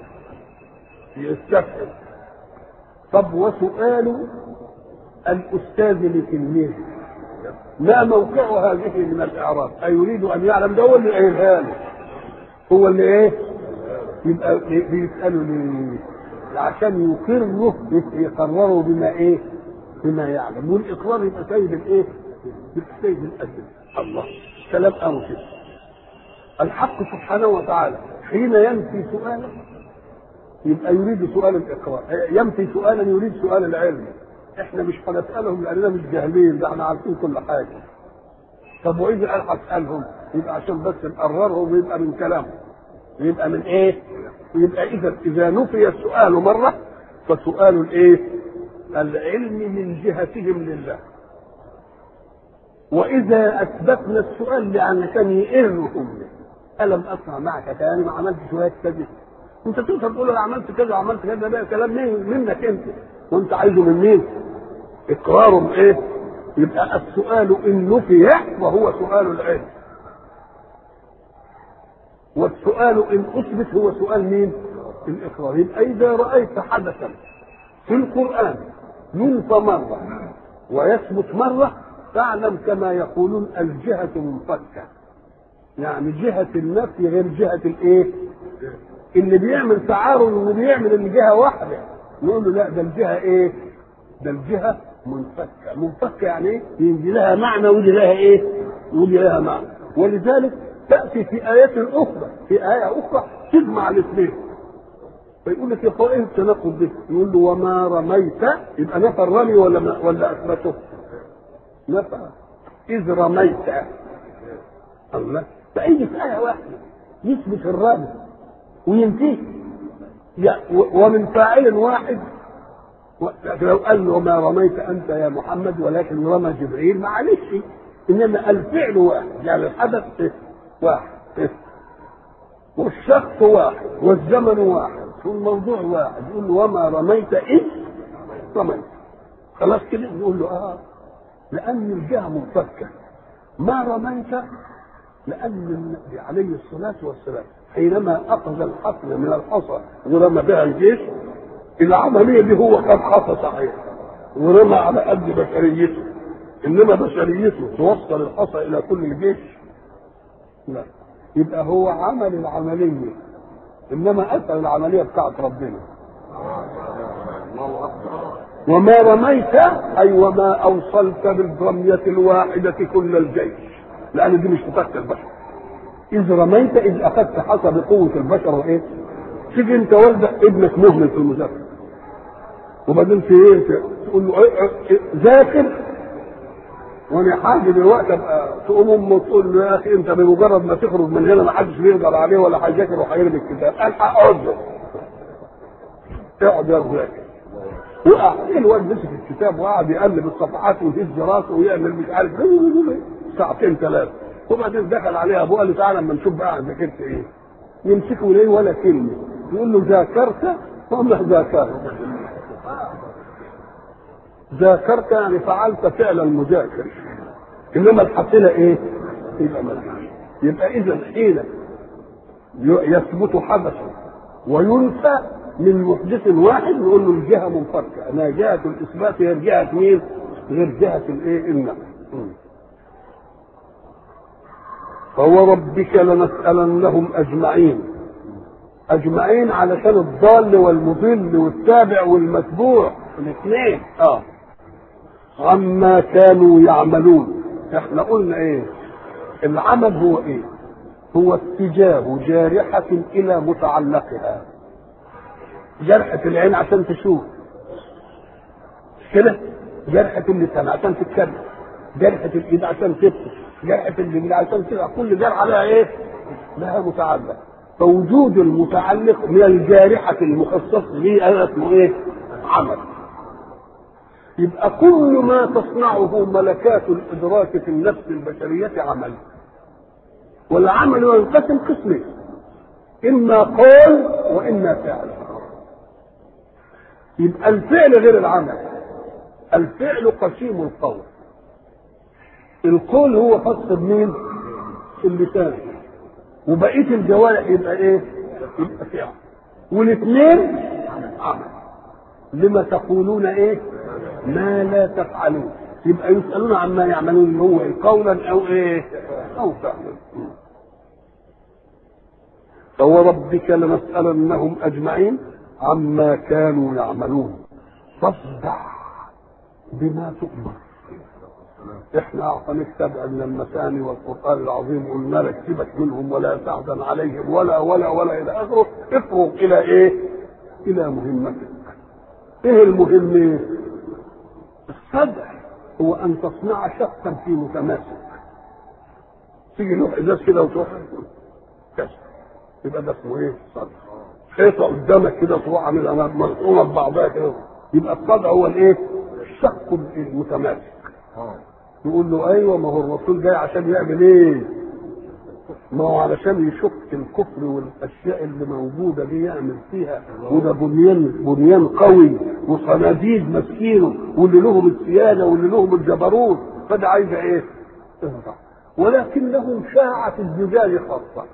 يستفهم طب وسؤال الاستاذ لتلميذه ما موقع هذه من الاعراب ايريد ان يعلم ده هو اللي قايلها له هو اللي ايه يبقى بيساله ليه عشان يقره يقرره بما ايه بما يعلم والاقرار يبقى سيد الايه يبقى سيد الاسد الله كلام قوي كده الحق سبحانه وتعالى حين ينفي سؤالا يبقى يريد سؤال الاقرار ينفي سؤالا يريد سؤال العلم احنا مش هنسالهم لاننا مش جاهلين ده احنا عارفين كل حاجه طب واذا قال هسالهم يبقى عشان بس نقررهم ويبقى من كلامه يبقى من ايه يبقى اذا اذا نفي السؤال مره فسؤال الايه العلم من جهتهم لله واذا اثبتنا السؤال لان كان يقرهم الم اصنع معك كلامي ما عملت شويه كذب انت تقدر تقول انا عملت كذا وعملت كذا ده كلام مين منك انت وانت عايزه من مين اقرار ايه يبقى السؤال ان نفي وهو سؤال العلم والسؤال ان اثبت هو سؤال مين الاقرار يبقى اذا رايت حدثا في القران ينفى مره ويثبت مره فاعلم كما يقولون الجهه منفكه يعني جهه النفي غير جهه الايه اللي بيعمل تعارض واللي بيعمل الجهه واحده نقول له لا ده الجهه ايه ده الجهه منفكه منفكه يعني ايه يجي لها معنى ودي لها ايه ودي لها معنى ولذلك تاتي في ايات اخرى في ايه اخرى تجمع الاثنين فيقول لك يا اخوان ايه التناقض ده؟ يقول له وما رميت يبقى نفى الرمي ولا ما ولا اثبته؟ نفى اذ رميت الله فاي في ايه واحده يثبت الرمي وينتهي ومن فاعل واحد لو قال له ما رميت انت يا محمد ولكن رمى جبريل معلش انما الفعل واحد يعني الحدث واحد والشخص واحد والزمن واحد والموضوع واحد يقول له وما رميت اذ رميت خلاص كده نقول له اه لان الجهه منفكه ما رميت لان النبي عليه الصلاه والسلام حينما اخذ الحصن من الحصى ورمى بها الجيش العمليه دي هو خد حصى صحيح ورمى على قد بشريته انما بشريته توصل الحصى الى كل الجيش لا يبقى هو عمل العمليه انما اثر العمليه بتاعت ربنا وما رميت اي وما اوصلت بالرميه الواحده كل الجيش لان دي مش تفكر البشر اذ رميت اذ اخذت حسب قوه البشر وايه تيجي انت والدك ابنك مهمل في المذاكره وبعدين في ايه تقول له إيه إيه ذاكر وانا حاجه دلوقتي ابقى تقوم امه تقول له يا اخي انت بمجرد ما تخرج من هنا ما حدش بيقدر عليه ولا هيذاكر وهيرمي الكتاب الحق اقعد له اقعد يا ذاكر وقع الواد مسك الكتاب وقعد يقلب الصفحات ويهز راسه ويعمل مش عارف ساعتين ثلاثه وبعدين دخل عليه ابوه قال له تعالى اما نشوف بقى ذاكرت ايه يمسكه ليه ولا كلمه يقول له ذاكرت قال له ذاكرت ذاكرت يعني فعلت فعل المذاكر انما الحصيله ايه؟ يبقى ملهاش يبقى اذا حين يثبت حدث وينفى من محدث واحد نقول له الجهه منفكه انا جهه الاثبات هي جهه مين؟ غير جهه الايه؟ النفي فوربك لنسالنهم اجمعين اجمعين علشان الضال والمضل والتابع والمتبوع الاثنين اه عما كانوا يعملون احنا قلنا ايه العمل هو ايه هو اتجاه جارحة إلى متعلقها جرحة العين عشان تشوف كده جرحة اللسان عشان تتكلم جرحة الإيد عشان تبكي جرحة الرجل عشان تبقى كل جرحة لها إيه؟ لها متعلق فوجود المتعلق من الجارحة المخصص به اسمه إيه؟ عمل يبقى كل ما تصنعه ملكات الإدراك في النفس البشرية عمل والعمل ينقسم قسمين إما قول وإما فعل يبقى الفعل غير العمل الفعل قسيم القول القول هو خاص بمين؟ اللسان وبقيه الجوارح يبقى ايه؟ يبقى فعل والاثنين عمل لما تقولون ايه؟ ما لا تفعلون يبقى يسالون عما يعملون هو إيه؟ قولا او ايه؟ او فعلا فوربك لنسالنهم اجمعين عما كانوا يعملون فاصدع بما تؤمر احنا هنستبعد من المثاني والقران العظيم قلنا لك سيبك منهم ولا تحزن عليهم ولا ولا ولا الى اخره افرغ الى ايه؟ الى مهمتك. ايه المهم؟ الصدع هو ان تصنع شخصا في متماسك. تيجي له ازاز كده وتروح كسر يبقى ده اسمه ايه؟ صدع. حيطه قدامك كده تروح عاملها مرسومه ببعضها كده يبقى الصدع هو الايه؟ الشق المتماسك. يقول له ايوه ما هو الرسول جاي عشان يعمل ايه؟ ما هو علشان يشك الكفر والاشياء اللي موجوده دي يعمل فيها وده بنيان بنيان قوي وصناديد ماسكينه واللي لهم السياده واللي لهم الجبروت فده عايز ايه؟ ولكنهم شاعة الزجاج خاصة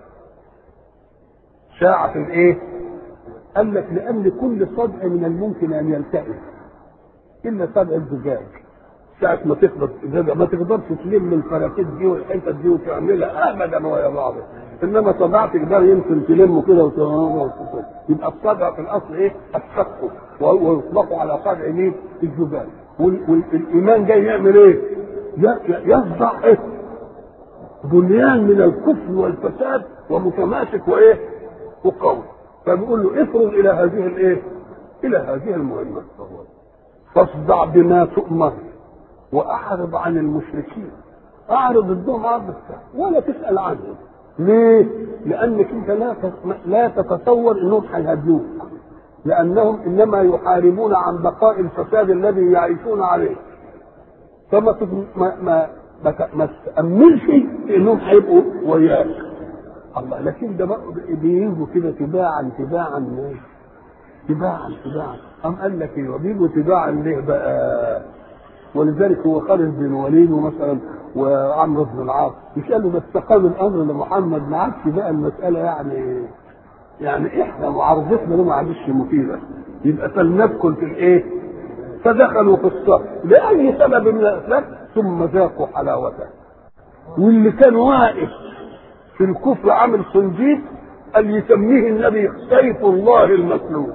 شاعة الايه؟ قال لك لأن كل صدع من الممكن أن يلتئم إلا صدع الزجاج ساعة ما تخبط إزازة ما تقدرش تلم الفراتيت دي والحتت دي وتعملها أبدا ويا بعض إنما صدعت تقدر يمكن تلمه كده وت- يبقى الصدع في الأصل إيه؟ الشق ويطلق على صدع مين؟ الجبال والإيمان جاي يعمل إيه؟ ي- يصدع إيه؟ بنيان من الكفر والفساد ومتماسك وإيه؟ وقوي فبيقول له افرض إلى هذه الإيه؟ إلى هذه المهمة فاصدع بما تؤمر واعرض عن المشركين اعرض الدهم عرض ولا تسال عنهم ليه؟ لانك انت لا لا تتصور انهم هيهدوك لانهم انما يحاربون عن بقاء الفساد الذي يعيشون عليه فما ما ما ما, ما تاملش انهم هيبقوا وياك الله لكن ده بقى بيجوا كده تباعا تباعا تباعا تباعا قام قال لك ايه وبيجوا تباعا ليه بقى ولذلك هو خالد بن الوليد مثلا وعمرو بن العاص مش قالوا ده استقام الامر لمحمد ما عادش بقى المساله يعني يعني احنا معارضتنا له ما عادش مفيده يبقى فلندخل في الايه؟ فدخلوا في الصف لاي سبب من الاسباب ثم ذاقوا حلاوته واللي كان واقف في الكفر عامل صنجيت قال يسميه النبي سيف الله المسلول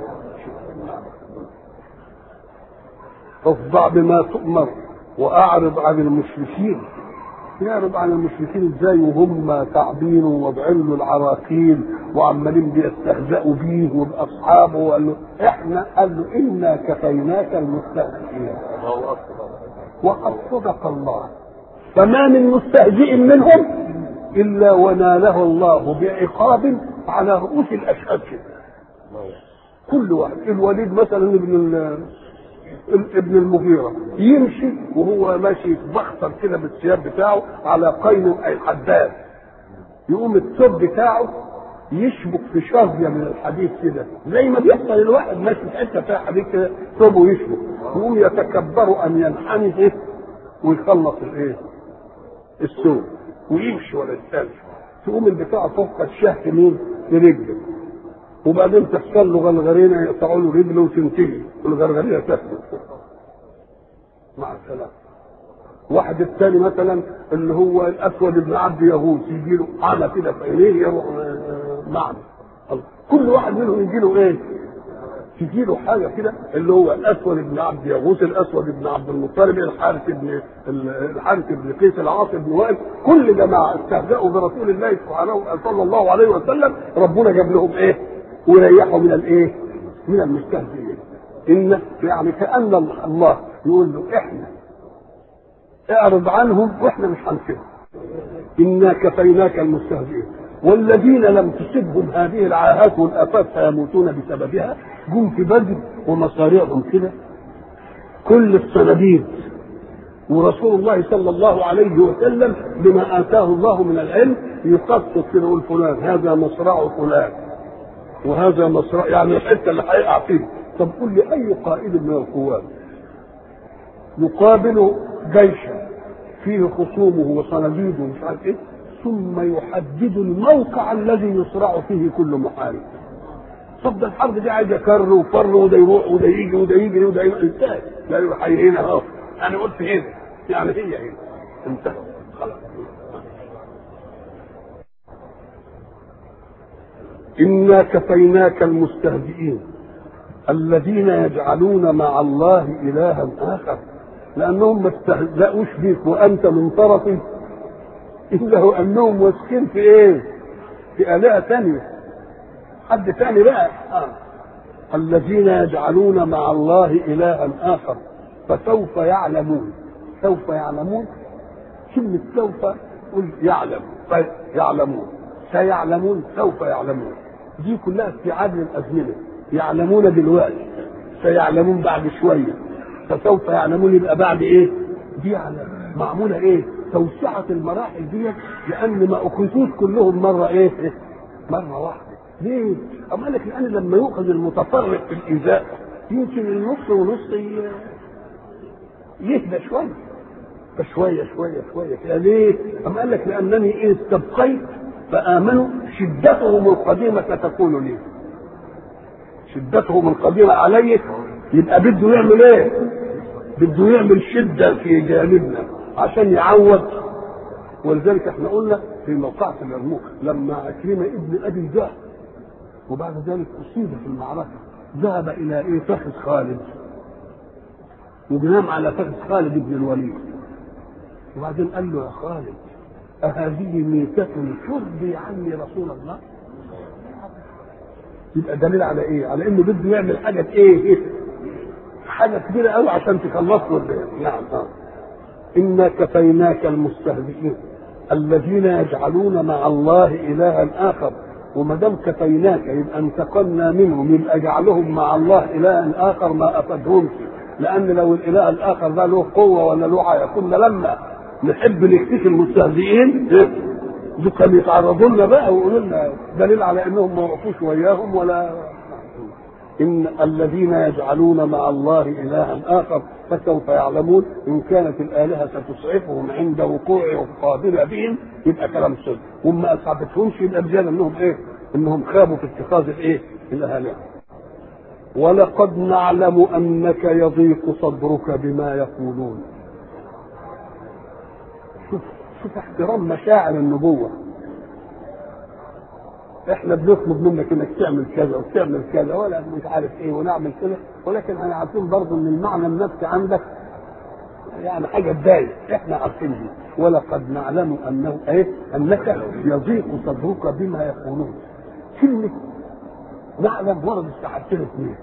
فاصدع بما تؤمر واعرض عن المشركين يعرض عن المشركين ازاي وهم تعبين ووضعين له العراقيل وعمالين بيستهزئوا بيه وباصحابه وقال له احنا قال له انا كفيناك المستهزئين وقد صدق الله فما من مستهزئ منهم الا وناله الله بعقاب على رؤوس الاشهاد كل واحد الوليد مثلا ابن ابن المغيرة يمشي وهو ماشي يتبختر كده بالثياب بتاعه على قين الحداد يقوم الثوب بتاعه يشبك في شظية من الحديد كده زي ما بيحصل الواحد ماشي في حته فيها حديد كده ثوبه يشبك يقوم يتكبر ان ينحني ايه ويخلص الايه الثوب ويمشي ولا يستنى تقوم البتاع فوق الشهر مين في رجله وبعدين تحصل له غرغرينه يقطعوا له رجله وتنتهي والغرغرينه تثبت مع السلامه واحد الثاني مثلا اللي هو الاسود بن عبد يهوذ يجي له عمى كده في عينيه يروح معنا كل واحد منهم يجي له ايه؟ تجي له حاجه كده اللي هو الاسود بن عبد يغوث الاسود بن عبد المطلب الحارث بن الحارث بن قيس العاص بن وائل كل جماعه استهزأوا برسول الله سبحانه صلى الله عليه وسلم ربنا جاب لهم ايه؟ وريحوا من الايه؟ من المستهزئين. ان يعني كان الله يقول له احنا اعرض عنهم واحنا مش هنسيبهم. انا كفيناك المستهزئين. والذين لم تصبهم هذه العاهات والافات فيموتون بسببها جم في بدر ومصاريعهم كده كل الصناديد ورسول الله صلى الله عليه وسلم بما اتاه الله من العلم يخصص كده يقول فلان هذا مصرع فلان وهذا مصرع يعني الحته اللي هيقع فيه طب قل لي اي قائد من القوات يقابل جيشا فيه خصومه وصناديده ومش عارف ايه ثم يحدد الموقع الذي يصرع فيه كل محارب طب ده الحرب دي عايزه كر وفر وده يروح وده يجي وده يجري وده انتهى لا يروح هنا اهو انا قلت هنا يعني هي هنا انتهى خلاص إنا كفيناك المستهزئين الذين يجعلون مع الله إلها آخر لأنهم ما استهزأوش بيك وأنت من طرفه إلا هو أنهم واثقين في إيه؟ في آلهة ثانية حد ثاني بقى آه. الذين يجعلون مع الله إلها آخر فسوف يعلمون سوف يعلمون كلمة سوف قل يعلم يعلمون سيعلمون سوف يعلمون دي كلها استيعاب للأزمنة يعلمون دلوقتي سيعلمون بعد شوية فسوف يعلمون يبقى بعد إيه؟ دي على معمولة إيه؟ توسعة المراحل دي لأن ما أخذوش كلهم مرة إيه؟ مرة واحدة ليه؟ أما لك لأن لما يؤخذ المتفرق في الإيذاء يمكن النص ونص يهدى شوية فشوية شوية شوية كده ليه؟ أما قال لك لأنني إن استبقيت فآمنوا شدتهم القديمة ستكون لي شدتهم القديمة علي يبقى بده يعمل ايه؟ بده يعمل شدة في جانبنا عشان يعوض ولذلك احنا قلنا في موقعة اليرموك لما عكرمة ابن ابي جهل وبعد ذلك اصيب في المعركة ذهب الى ايه فخذ خالد وبنام على فخذ خالد بن الوليد وبعدين قال له يا خالد أهذه ميتة ترضي عني رسول الله؟ يبقى دليل على ايه؟ على انه بده يعمل حاجة ايه؟ حاجة كبيرة قوي عشان تخلصه نعم آه. إنا كفيناك المستهزئين الذين يجعلون مع الله إلها آخر وما دام كفيناك يبقى انتقلنا منهم يبقى جعلهم مع الله إلها آخر ما أفادهمش لأن لو الإله الآخر ده له قوة ولا له حاجة كنا لما نحب نكتشف المستهزئين دول كانوا يتعرضوا لنا بقى ويقولوا لنا دليل على انهم ما وقفوش وياهم ولا إن الذين يجعلون مع الله إلها آخر فسوف يعلمون إن كانت الآلهة ستسعفهم عند وقوعهم قابلة بهم يبقى كلام صدق هم ما أصعبتهمش يبقى رجال إنهم إيه؟ إنهم خابوا في اتخاذ الإيه؟ الآلهة ولقد نعلم أنك يضيق صدرك بما يقولون شوف شوف احترام مشاعر النبوة احنا بنطلب منك انك تعمل كذا وتعمل كذا ولا مش عارف ايه ونعمل كذا ولكن انا عارفين برضه ان المعنى النفسي عندك يعني حاجه تضايق احنا عارفين دي ولقد نعلم انه ايه انك يضيق صدرك بما يقولون كلمه نعلم ورد استحبتين اثنين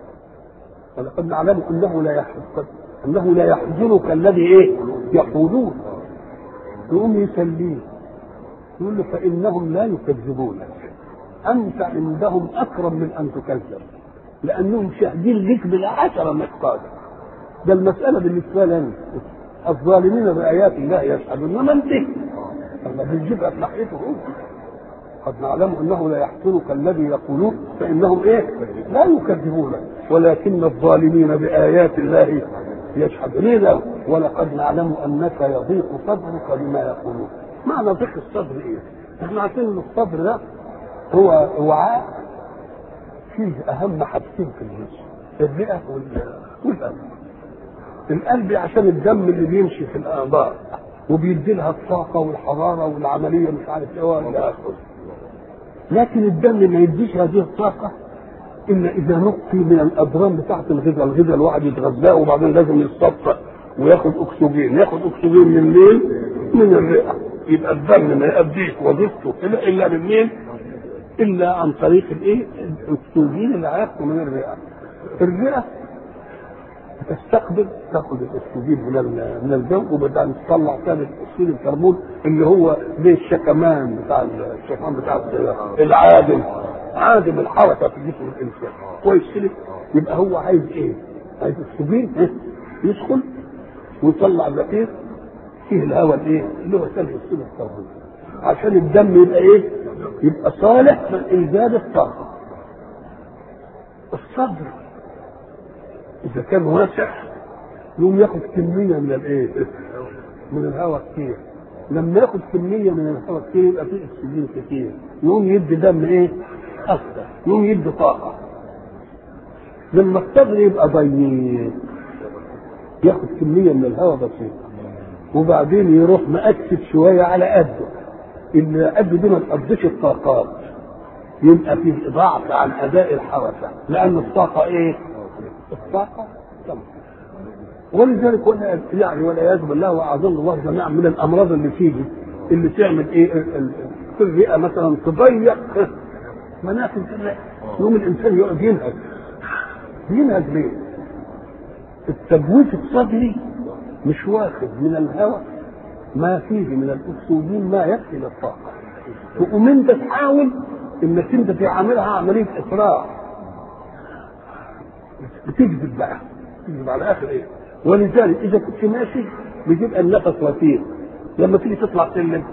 ولقد نعلم انه لا يحزن انه لا يحزنك الذي ايه يقولون يقوم يسليه يقول له فانهم لا يكذبونك انت عندهم اكرم من ان تكذب لانهم شاهدين لك بالعشره مثقالا ده المساله بالنسبه لنا الظالمين بايات الله يشهدون انما انت اما بنجيبها في ناحيته هو قد نعلم انه لا يحزنك الذي يقولون فانهم ايه لا يكذبونك ولكن الظالمين بايات الله يشهدون ليه ولقد نعلم انك يضيق صدرك بما يقولون معنى ضيق الصدر ايه احنا عارفين ان الصدر ده هو وعاء فيه اهم حاجتين في الجسم الرئه والقلب القلب عشان الدم اللي بيمشي في الاعضاء وبيدي لها الطاقه والحراره والعمليه مش عارف ايه ولا اخره لكن الدم ما يديش هذه الطاقه الا اذا نقي من الاضرام بتاعت الغذاء الغذاء الواحد يتغذاه وبعدين لازم يتصفى وياخد اكسجين ياخد اكسجين من مين؟ من الرئه يبقى الدم ما يأديش وظيفته الا من مين؟ الا عن طريق الايه؟ الاكسجين اللي هياخده من الرئه. الرئه تستقبل تاخد الاكسجين من من الجو وبعدين تطلع ثاني اكسيد الكربون اللي هو زي الشكمان بتاع الشكمان بتاع السياره العادم عادم الحركه في جسم الانسان كويس كده يبقى هو عايز ايه؟ عايز اكسجين إيه؟ يدخل ويطلع الرقيق فيه الهواء الايه؟ اللي هو ثاني اكسيد الكربون عشان الدم يبقى ايه؟ يبقى صالح لإيجاد الطاقة. الصدر إذا كان واسع يقوم ياخد كمية من الإيه؟ من الهواء كتير. لما ياخد كمية من الهواء كتير يبقى فيه أكسجين كتير. يقوم يدي دم إيه؟ أكثر. يقوم يدي طاقة. لما الصدر يبقى ضيق ياخد كمية من الهواء بسيطة. وبعدين يروح مأكسد شوية على قده. اللي قد دي ما تقضيش الطاقات يبقى فيه ضعف عن اداء الحركه لان الطاقه ايه؟ الطاقه تمام ولذلك قلنا يعني والعياذ بالله واعاذنا الله جميعا من الامراض اللي تيجي اللي تعمل ايه في الرئه مثلا تضيق منافذ الرئه يوم الانسان يقعد ينهج ينهج ليه؟ التبويت الصدري مش واخد من الهواء ما فيه من الاكسجين ما يكفي للطاقه تقوم انت تحاول انك انت تعملها عمليه اسراع بتكذب بقى تكذب على اخر ايه ولذلك اذا كنت ماشي بيبقى النفس وثيق لما تيجي تطلع سلم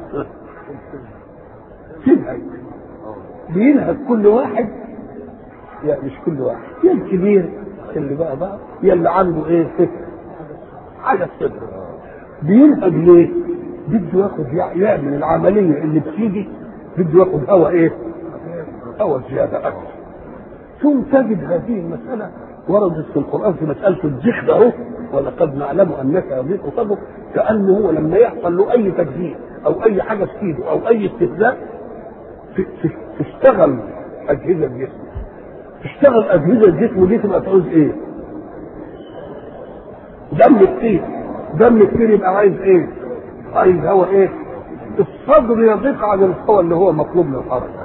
تنهج بينهج كل واحد يا مش كل واحد يا الكبير اللي بقى بقى يا اللي عنده ايه فكر حاجه الصدر بينهج ليه؟ بده ياخد يعمل العمليه اللي بتيجي بده ياخد هواء ايه؟ هواء زياده اكثر ثم تجد هذه المساله وردت في القران في مساله الجحد اهو ولقد نعلم انك يضيق صدرك كانه هو لما يحصل له اي تجديد او اي حاجه في ايده او اي استهزاء تشتغل اجهزه الجسم تشتغل اجهزه الجسم دي تبقى تعوز ايه؟ دم كتير دم كتير يبقى عايز ايه؟ عايز هواء ايه؟ الصدر يضيق عن الهواء اللي هو مطلوب للحركه.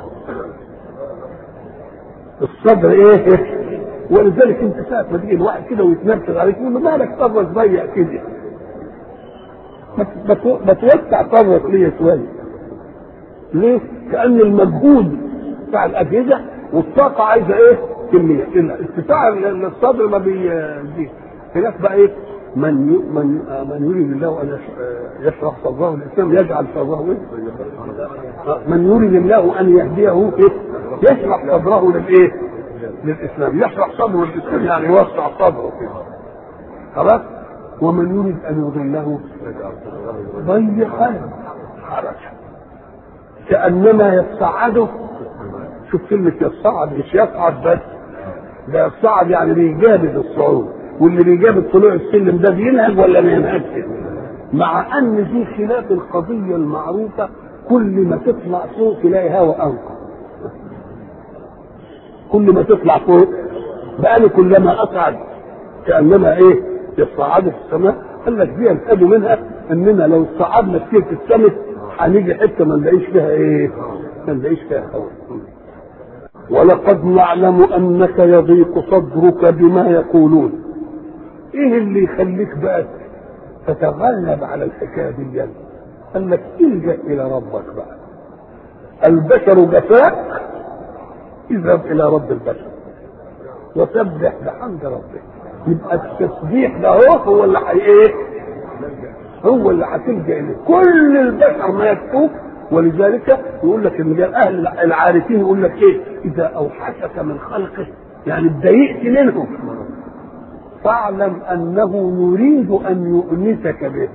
الصدر ايه؟ ولذلك انت ساعه ما تيجي الواحد كده ويتنرفز عليك يقول له مالك صدرك ضيق كده؟ ما توسع صدرك ليه شويه. ليه؟ كأن المجهود بتاع الأجهزة والطاقة عايزة إيه؟ كمية. ارتفاع الصدر ما بيزيد. هناك بقى إيه؟ من من من يريد الله ان يشرح صدره الاسلام يجعل صدره ايه؟ من يريد الله ان يهديه ايه؟ يشرح صدره للايه؟ للاسلام يشرح صدره للاسلام يعني يوسع صدره كده خلاص ومن يريد ان يضله ضيقا حرجا كانما يصعده شوف كلمه يصعد مش يصعد بس ده يصعد يعني بيجابد الصعود واللي بيجابد طلوع السلم ده بينهج ولا ما ينهجش مع ان دي خلاف القضيه المعروفه كل ما تطلع فوق تلاقي هوا انقى كل ما تطلع فوق بقى كلما اصعد كانما ايه يصعدوا في السماء قال لك دي الفادوا منها اننا لو صعدنا كتير في السماء هنيجي حته ما نلاقيش فيها ايه؟ ما نلاقيش فيها هواء ولقد نعلم انك يضيق صدرك بما يقولون ايه اللي يخليك بقى تتغلب على الحكايه دي قال لك الجا الى ربك بقى البشر جفاء اذهب الى رب البشر وسبح بحمد ربك يبقى التسبيح ده هو هو اللي حي ايه هو اللي هتلجا اليه كل البشر ما يكفوك ولذلك يقول لك ان اهل العارفين يقول لك ايه اذا اوحشك من خلقه يعني اتضايقت منهم فاعلم انه يريد ان يؤنسك به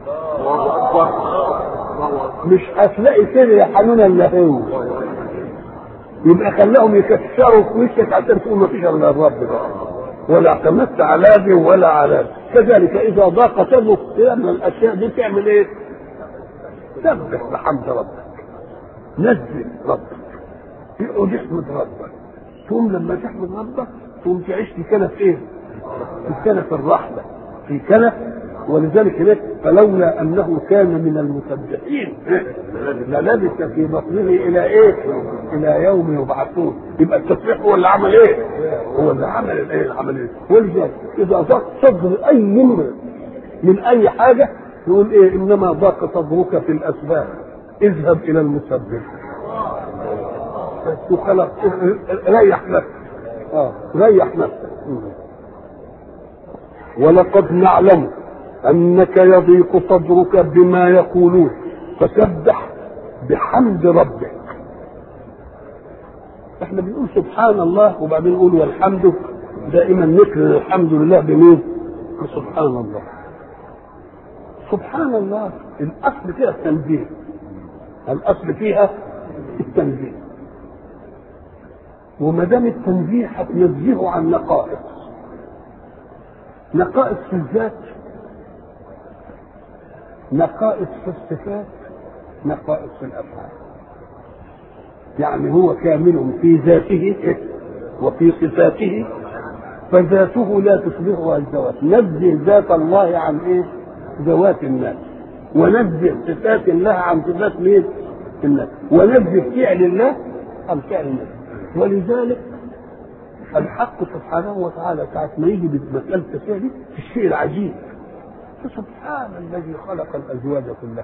مش هتلاقي كده يا حنون الا هو يبقى خلاهم يكسروا في وشك عشان تقول ما فيش الا الرب ده ولا اعتمدت على ذي ولا على كذلك اذا ضاق صدرك من الاشياء دي تعمل ايه؟ سبح بحمد ربك نزل ربك اقعد احمد ربك تقوم لما تحمد ربك تقوم تعيش في كنف ايه؟ في كنف الرحمه في كنف ولذلك هناك فلولا انه كان من المسبحين للبث في بطنه الى ايه؟ الى يوم يبعثون يبقى التسبيح هو اللي عمل ايه؟ هو اللي عمل الايه؟ العمل ايه؟ ولذلك اذا ضاق صدر اي من من اي حاجه يقول ايه؟ انما ضاق صدرك في الاسباب اذهب الى المسبح وخلاص ريح نفسك اه ريح نفسك ولقد نعلم انك يضيق صدرك بما يقولون فسبح بحمد ربك احنا بنقول سبحان الله وبعدين نقول والحمد دائما نكرر الحمد لله بمين سبحان الله سبحان الله الاصل فيها التنزيه الاصل فيها التنزيه وما دام التنزيه هتنزهه عن نقائص نقائص في الذات نقائص في الصفات نقائص في الافعال يعني هو كامل في ذاته وفي صفاته فذاته لا تشبهها الذوات نزه ذات الله عن ايه ذوات الناس ونزه صفات الله عن صفات مين الناس ونزه فعل الله عن فعل الناس ولذلك الحق سبحانه وتعالى ساعة ما يجي بمسألة التسوية دي في الشيء العجيب فسبحان الذي خلق الأزواج كلها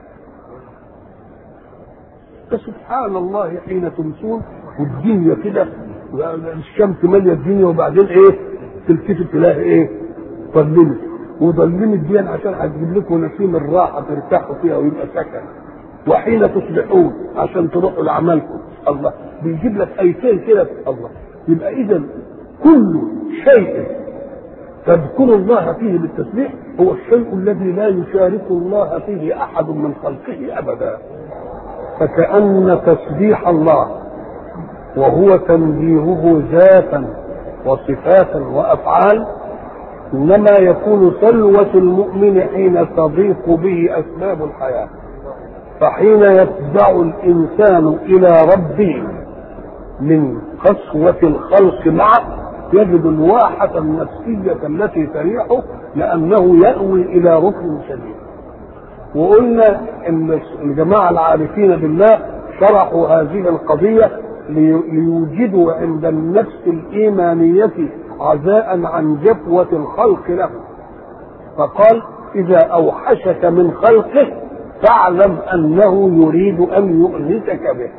فسبحان الله حين تمسون والدنيا كده الشمس ماليه الدنيا وبعدين ايه تلتفت تلاقي ايه ظلمت وظلمت دي عشان هتجيب لكم نسيم الراحه ترتاحوا فيها ويبقى سكن وحين تصبحون عشان تروحوا لاعمالكم الله بيجيب لك ايتين كده الله يبقى اذا كل شيء تذكر الله فيه بالتسبيح هو الشيء الذي لا يشارك الله فيه احد من خلقه ابدا فكأن تسبيح الله وهو تنزيهه ذاتا وصفاتا وافعال انما يكون سلوة المؤمن حين تضيق به اسباب الحياة فحين يفزع الانسان الى ربه من قسوة الخلق معه يجد الواحة النفسية التي تريحه لأنه يأوي إلى ركن شديد وقلنا ان الجماعه العارفين بالله شرحوا هذه القضيه ليوجدوا عند النفس الايمانيه عزاء عن جفوه الخلق له فقال اذا اوحشك من خلقه فاعلم انه يريد ان يؤنسك به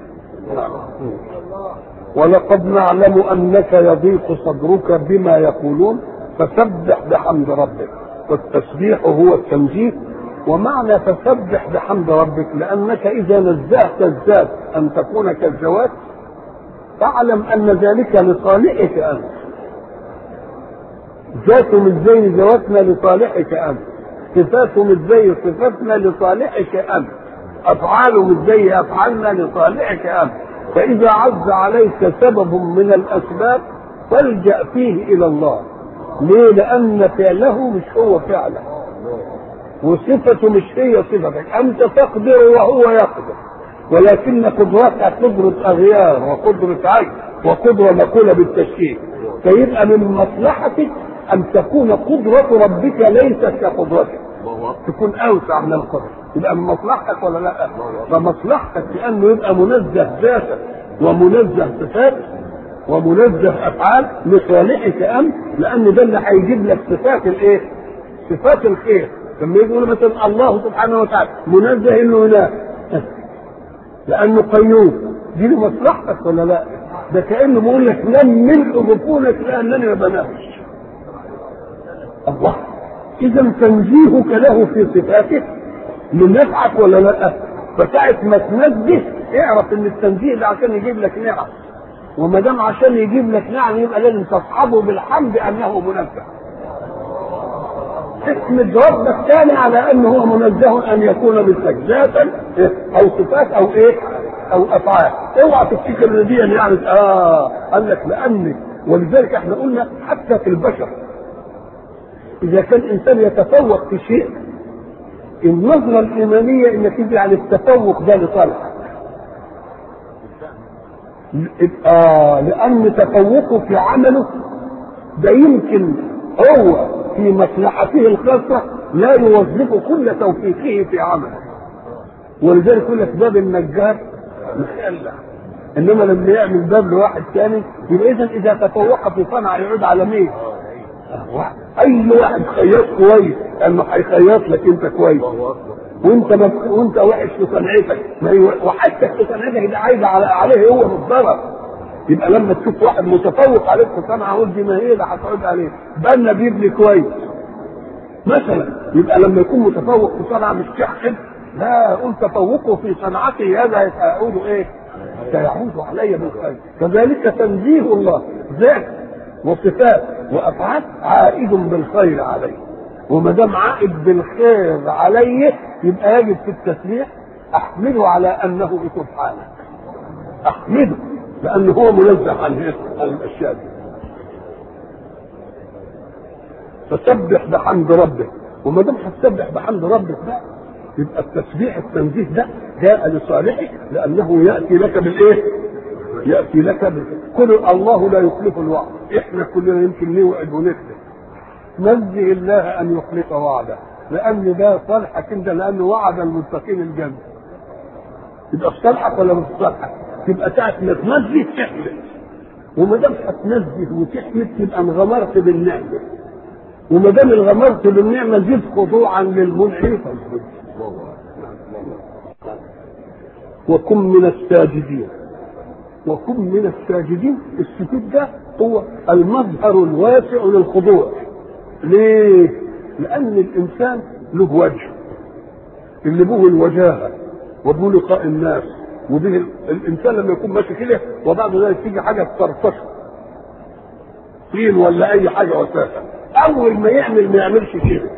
ولقد نعلم انك يضيق صدرك بما يقولون فسبح بحمد ربك والتسبيح هو التنزيه ومعنى فسبح بحمد ربك لانك اذا نزهت الذات ان تكون كالذوات فاعلم ان ذلك لصالحك انت ذاته مش زي ذواتنا لصالحك انت صفاته مش زي صفاتنا لصالحك انت افعاله مش زي افعالنا لصالحك انت فاذا عز عليك سبب من الاسباب فالجا فيه الى الله ليه لان فعله مش هو فعلك وصفته مش هي صفتك انت تقدر وهو يقدر ولكن قدرتك قدرة أغيار وقدرة عين وقدرة مقولة بالتشكيل فيبقى من مصلحتك أن تكون قدرة ربك ليست كقدرتك تكون أوسع من القدرة يبقى من مصلحتك ولا لا؟ فمصلحتك لأنه يبقى منزه ذاتا ومنزه صفات ومنزه أفعال لصالحك أنت لأن ده اللي هيجيب لك صفات الإيه؟ صفات الخير لما يقول مثلا الله سبحانه وتعالى منزه انه اله لانه قيوم دي لمصلحتك ولا لا؟ ده كانه بيقول لك لم ملء بطونك لانني ما بنامش. الله اذا تنزيهك له في صفاته من نفعك ولا لا؟ فساعة ما تنزه اعرف ان التنزيه ده عشان يجيب لك نعم. وما دام عشان يجيب لك نعم يبقى لازم تصحبه بالحمد انه منزه. احمد ربك تاني على انه هو منزه ان يكون مثلك ذاتا او صفات او ايه او افعال اوعى تفتكر ان دي يعني اه قال لك لان ولذلك احنا قلنا حتى في البشر اذا كان انسان يتفوق في شيء النظرة الإيمانية إنك تيجي على التفوق ده لصالحك. آه لأن تفوقه في عمله ده يمكن هو في مصلحته الخاصة لا يوظف كل توفيقه في عمله ولذلك يقول لك باب النجار مخلع انما لما يعمل باب لواحد ثاني يبقى اذا اذا تفوق في صنعه يعود على مين؟ اي واحد خياط كويس انه هيخيط لك انت كويس وانت مف... وانت وحش في صنعتك ما هي... وحتى في صنعتك ده عايز على... عليه هو بالضرر يبقى لما تشوف واحد متفوق عليك في صنعه قول دي ما هي اللي هتعود عليه بنا بيبني كويس مثلا يبقى لما يكون متفوق في صنعه مش تحقد لا قول تفوقه في صنعته هذا سيعود ايه؟ سيعود علي بالخير كذلك تنزيه الله ذات وصفات وافعال عائد بالخير عليه وما دام عائد بالخير عليه يبقى يجب في التسبيح احمله على انه سبحانه احمده لانه هو منزه عن الاشياء دي فسبح بحمد ربك وما دام هتسبح بحمد ربك بقى يبقى التسبيح التنزيه ده جاء لصالحك لانه ياتي لك بالايه؟ ياتي لك بال... كل الله لا يخلف الوعد احنا كلنا يمكن نوعد ونكذب نزه الله ان يخلف وعده لان ده صالحك انت لانه وعد المتقين الجنه يبقى في صالحك ولا مش في صالحك؟ تبقى ساعة ما تنزه تحمد وما دام هتنزه وتحمد تبقى انغمرت بالنعمة وما دام انغمرت بالنعمة زد خضوعا للمنعم فاسجد وكن من الساجدين وكن من الساجدين السجود ده هو المظهر الواسع للخضوع ليه؟ لأن الإنسان له وجه اللي به الوجاهة وبه لقاء الناس وبه الانسان لما يكون ماشي كده وبعد ذلك تيجي حاجه تطرطشه طين ولا اي حاجه وساسه اول ما يعمل ما يعملش كده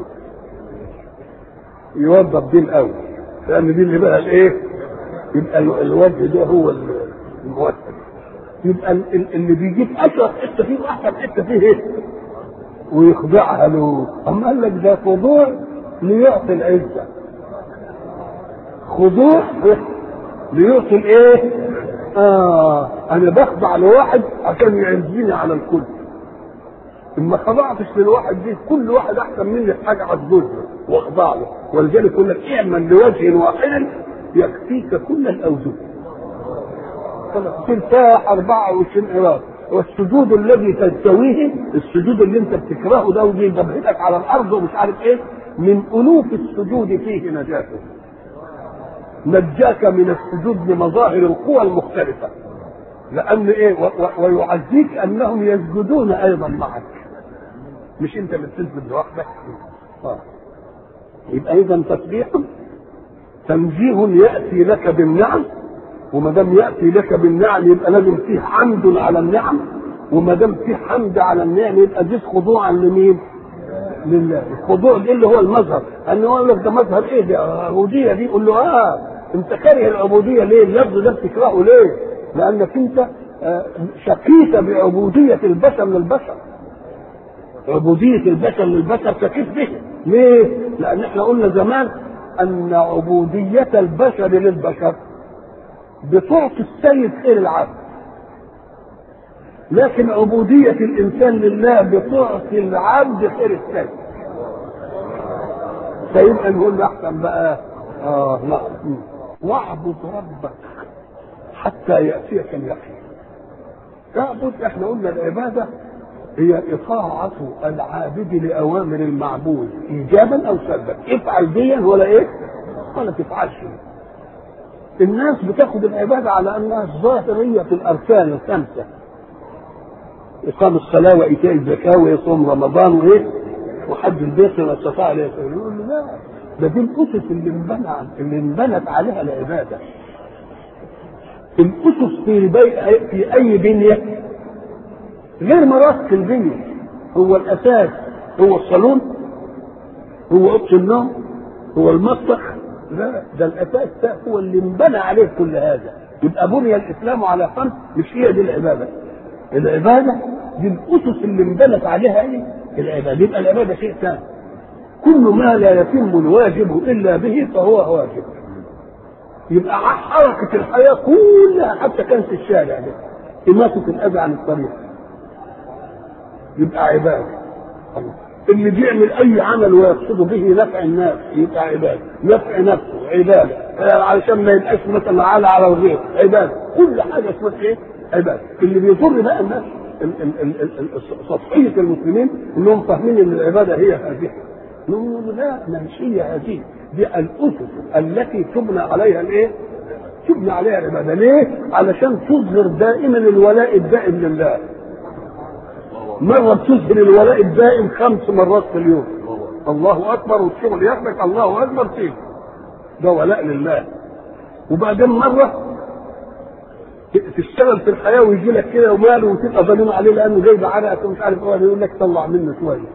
يوضب دي الاول لان دي اللي بقى الايه يبقى الوجه ده هو الموسع يبقى اللي بيجيب اشرف حته فيه واحسن حته فيه ايه ويخضعها له اما قال لك ده خضوع ليعطي العزه خضوع ليعطي الايه؟ اه انا بخضع لواحد عشان يعزني على الكل. اما خضعتش للواحد دي كل واحد احسن مني في حاجه هتجوز واخضع له ولذلك يقول لك اعمل لوجه واحد يكفيك كل الاوجه. تلفاح 24 قراط والسجود الذي تستويه السجود اللي انت بتكرهه ده ودي جبهتك على الارض ومش عارف ايه من الوف السجود فيه نجاته نجاك من السجود لمظاهر القوى المختلفة لأن إيه و- و- ويعزيك أنهم يسجدون أيضا معك مش أنت اللي بتسجد لوحدك آه. يبقى إذا تسبيح تنزيه يأتي لك بالنعم وما دام يأتي لك بالنعم يبقى لازم فيه حمد على النعم وما دام في حمد على النعم يبقى دي خضوعا لمين؟ لله الخضوع دي اللي هو المظهر ان هو يقول لك ده مظهر ايه ده عبوديه دي يقول له اه انت كاره العبوديه ليه؟ اللفظ ده بتكرهه ليه؟ لانك انت آه، شقيت بعبوديه البشر للبشر عبوديه البشر للبشر شقيت به ليه؟ لان احنا قلنا زمان ان عبوديه البشر للبشر بتعطي السيد خير العبد لكن عبودية الإنسان لله بتعطي العبد خير السيد فيبقى نقول له أحسن بقى آه لا واعبد ربك حتى يأتيك اليقين اعبد احنا قلنا العبادة هي إطاعة العابد لأوامر المعبود إيجابا أو سلبا افعل ديا ولا إيه ولا تفعلش الناس بتاخد العبادة على أنها ظاهرية الأركان الخمسة إقام الصلاة وإيتاء الزكاة ويصوم رمضان وإيه وحج البيت من استطاع إليه سبيلا يقول له لا ده دي الأسس اللي انبنى اللي انبنت عليها العبادة الأسس في البي... في أي بنية غير مرافق البنية هو الأساس هو الصالون هو أوضة النوم هو المطبخ لا ده الأساس ده هو اللي انبنى عليه كل هذا يبقى بني الإسلام على خمس مش هي دي العبادة العبادة دي الأسس اللي انبنت عليها ايه؟ العبادة يبقى العبادة شيء ثاني كل ما لا يتم الواجب إلا به فهو واجب يبقى حركة الحياة كلها حتى كانت الشارع ده إماتة الأذى عن الطريق يبقى عبادة اللي بيعمل أي عمل ويقصد به نفع الناس يبقى عبادة نفع نفسه عبادة علشان ما يبقاش مثلا على على الغير عبادة كل حاجة اسمها إيه؟ عبادة اللي بيضر بقى الناس سطحية المسلمين انهم فاهمين ان العبادة هي هذه نقول لا مش هي هذه دي الاسس التي تبنى عليها الايه؟ تبنى عليها العبادة ليه؟ علشان تظهر دائما الولاء الدائم لله مرة بتظهر الولاء الدائم خمس مرات في اليوم الله أكبر والشغل ياخدك الله أكبر فيه ده ولاء لله وبعدين مرة تشتغل في الحياه ويجي لك كده وماله وتبقى ظالم عليه لانه جايب عرقك ومش عارف ايه يقول لك طلع منه شويه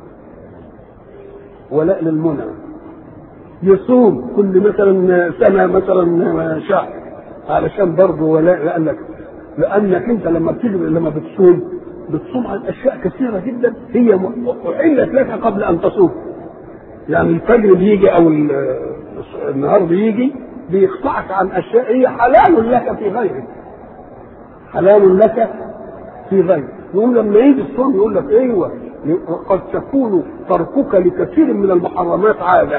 ولاء للمنى يصوم كل مثلا سنه مثلا شهر علشان برضه ولاء لانك لانك انت لما بتيجي لما بتصوم بتصوم عن اشياء كثيره جدا هي اعلت لك قبل ان تصوم يعني الفجر بيجي او النهار بيجي بيقطعك عن اشياء هي حلال لك في غيرك حلال لك في غيرك يقوم لما يجي الصوم يقول لك ايوه قد تكون تركك لكثير من المحرمات عاده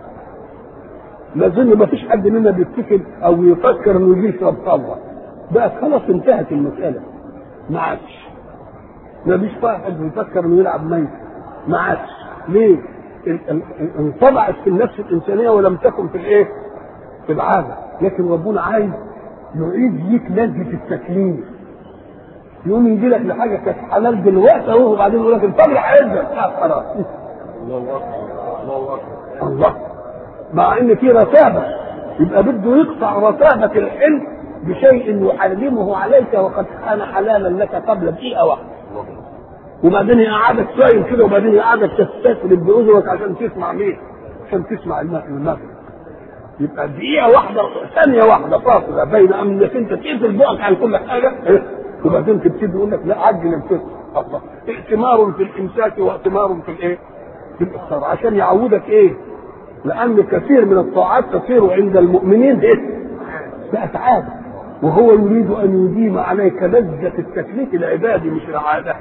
لازم ما فيش حد منا بيفتكر او يفكر انه يجي يشرب خمره بقى خلاص انتهت المساله ما عادش ما فيش واحد بيفكر انه يلعب ميت ما عادش ليه؟ انطبعت في النفس الانسانيه ولم تكن في الايه؟ في العاده لكن ربنا عايز يعيد ليك لذة التكليف يقوم يجي لك لحاجه كانت حلال دلوقتي اهو وبعدين يقول لك الفجر هينزل خلاص الله اكبر الله اكبر الله مع ان في رتابه يبقى بده يقطع رتابه الحلم بشيء يحرمه عليك وقد كان حلالا لك قبل دقيقه واحده وبعدين يقعدك صايم كده وبعدين يقعدك تستسلم باذنك عشان تسمع مين؟ عشان تسمع المغرب يبقى دقيقة واحدة ثانية واحدة فاصلة بين انك انت تقفل بقك عن كل حاجة وبعدين تبتدي يقول لك لا عجل الفطر الله ائتمار في الامساك وائتمار في الايه؟ في الافطار عشان يعودك ايه؟ لان كثير من الطاعات تصير عند المؤمنين ايه؟ بقت عادة وهو يريد ان يديم عليك لذة التكليف العبادي مش العادة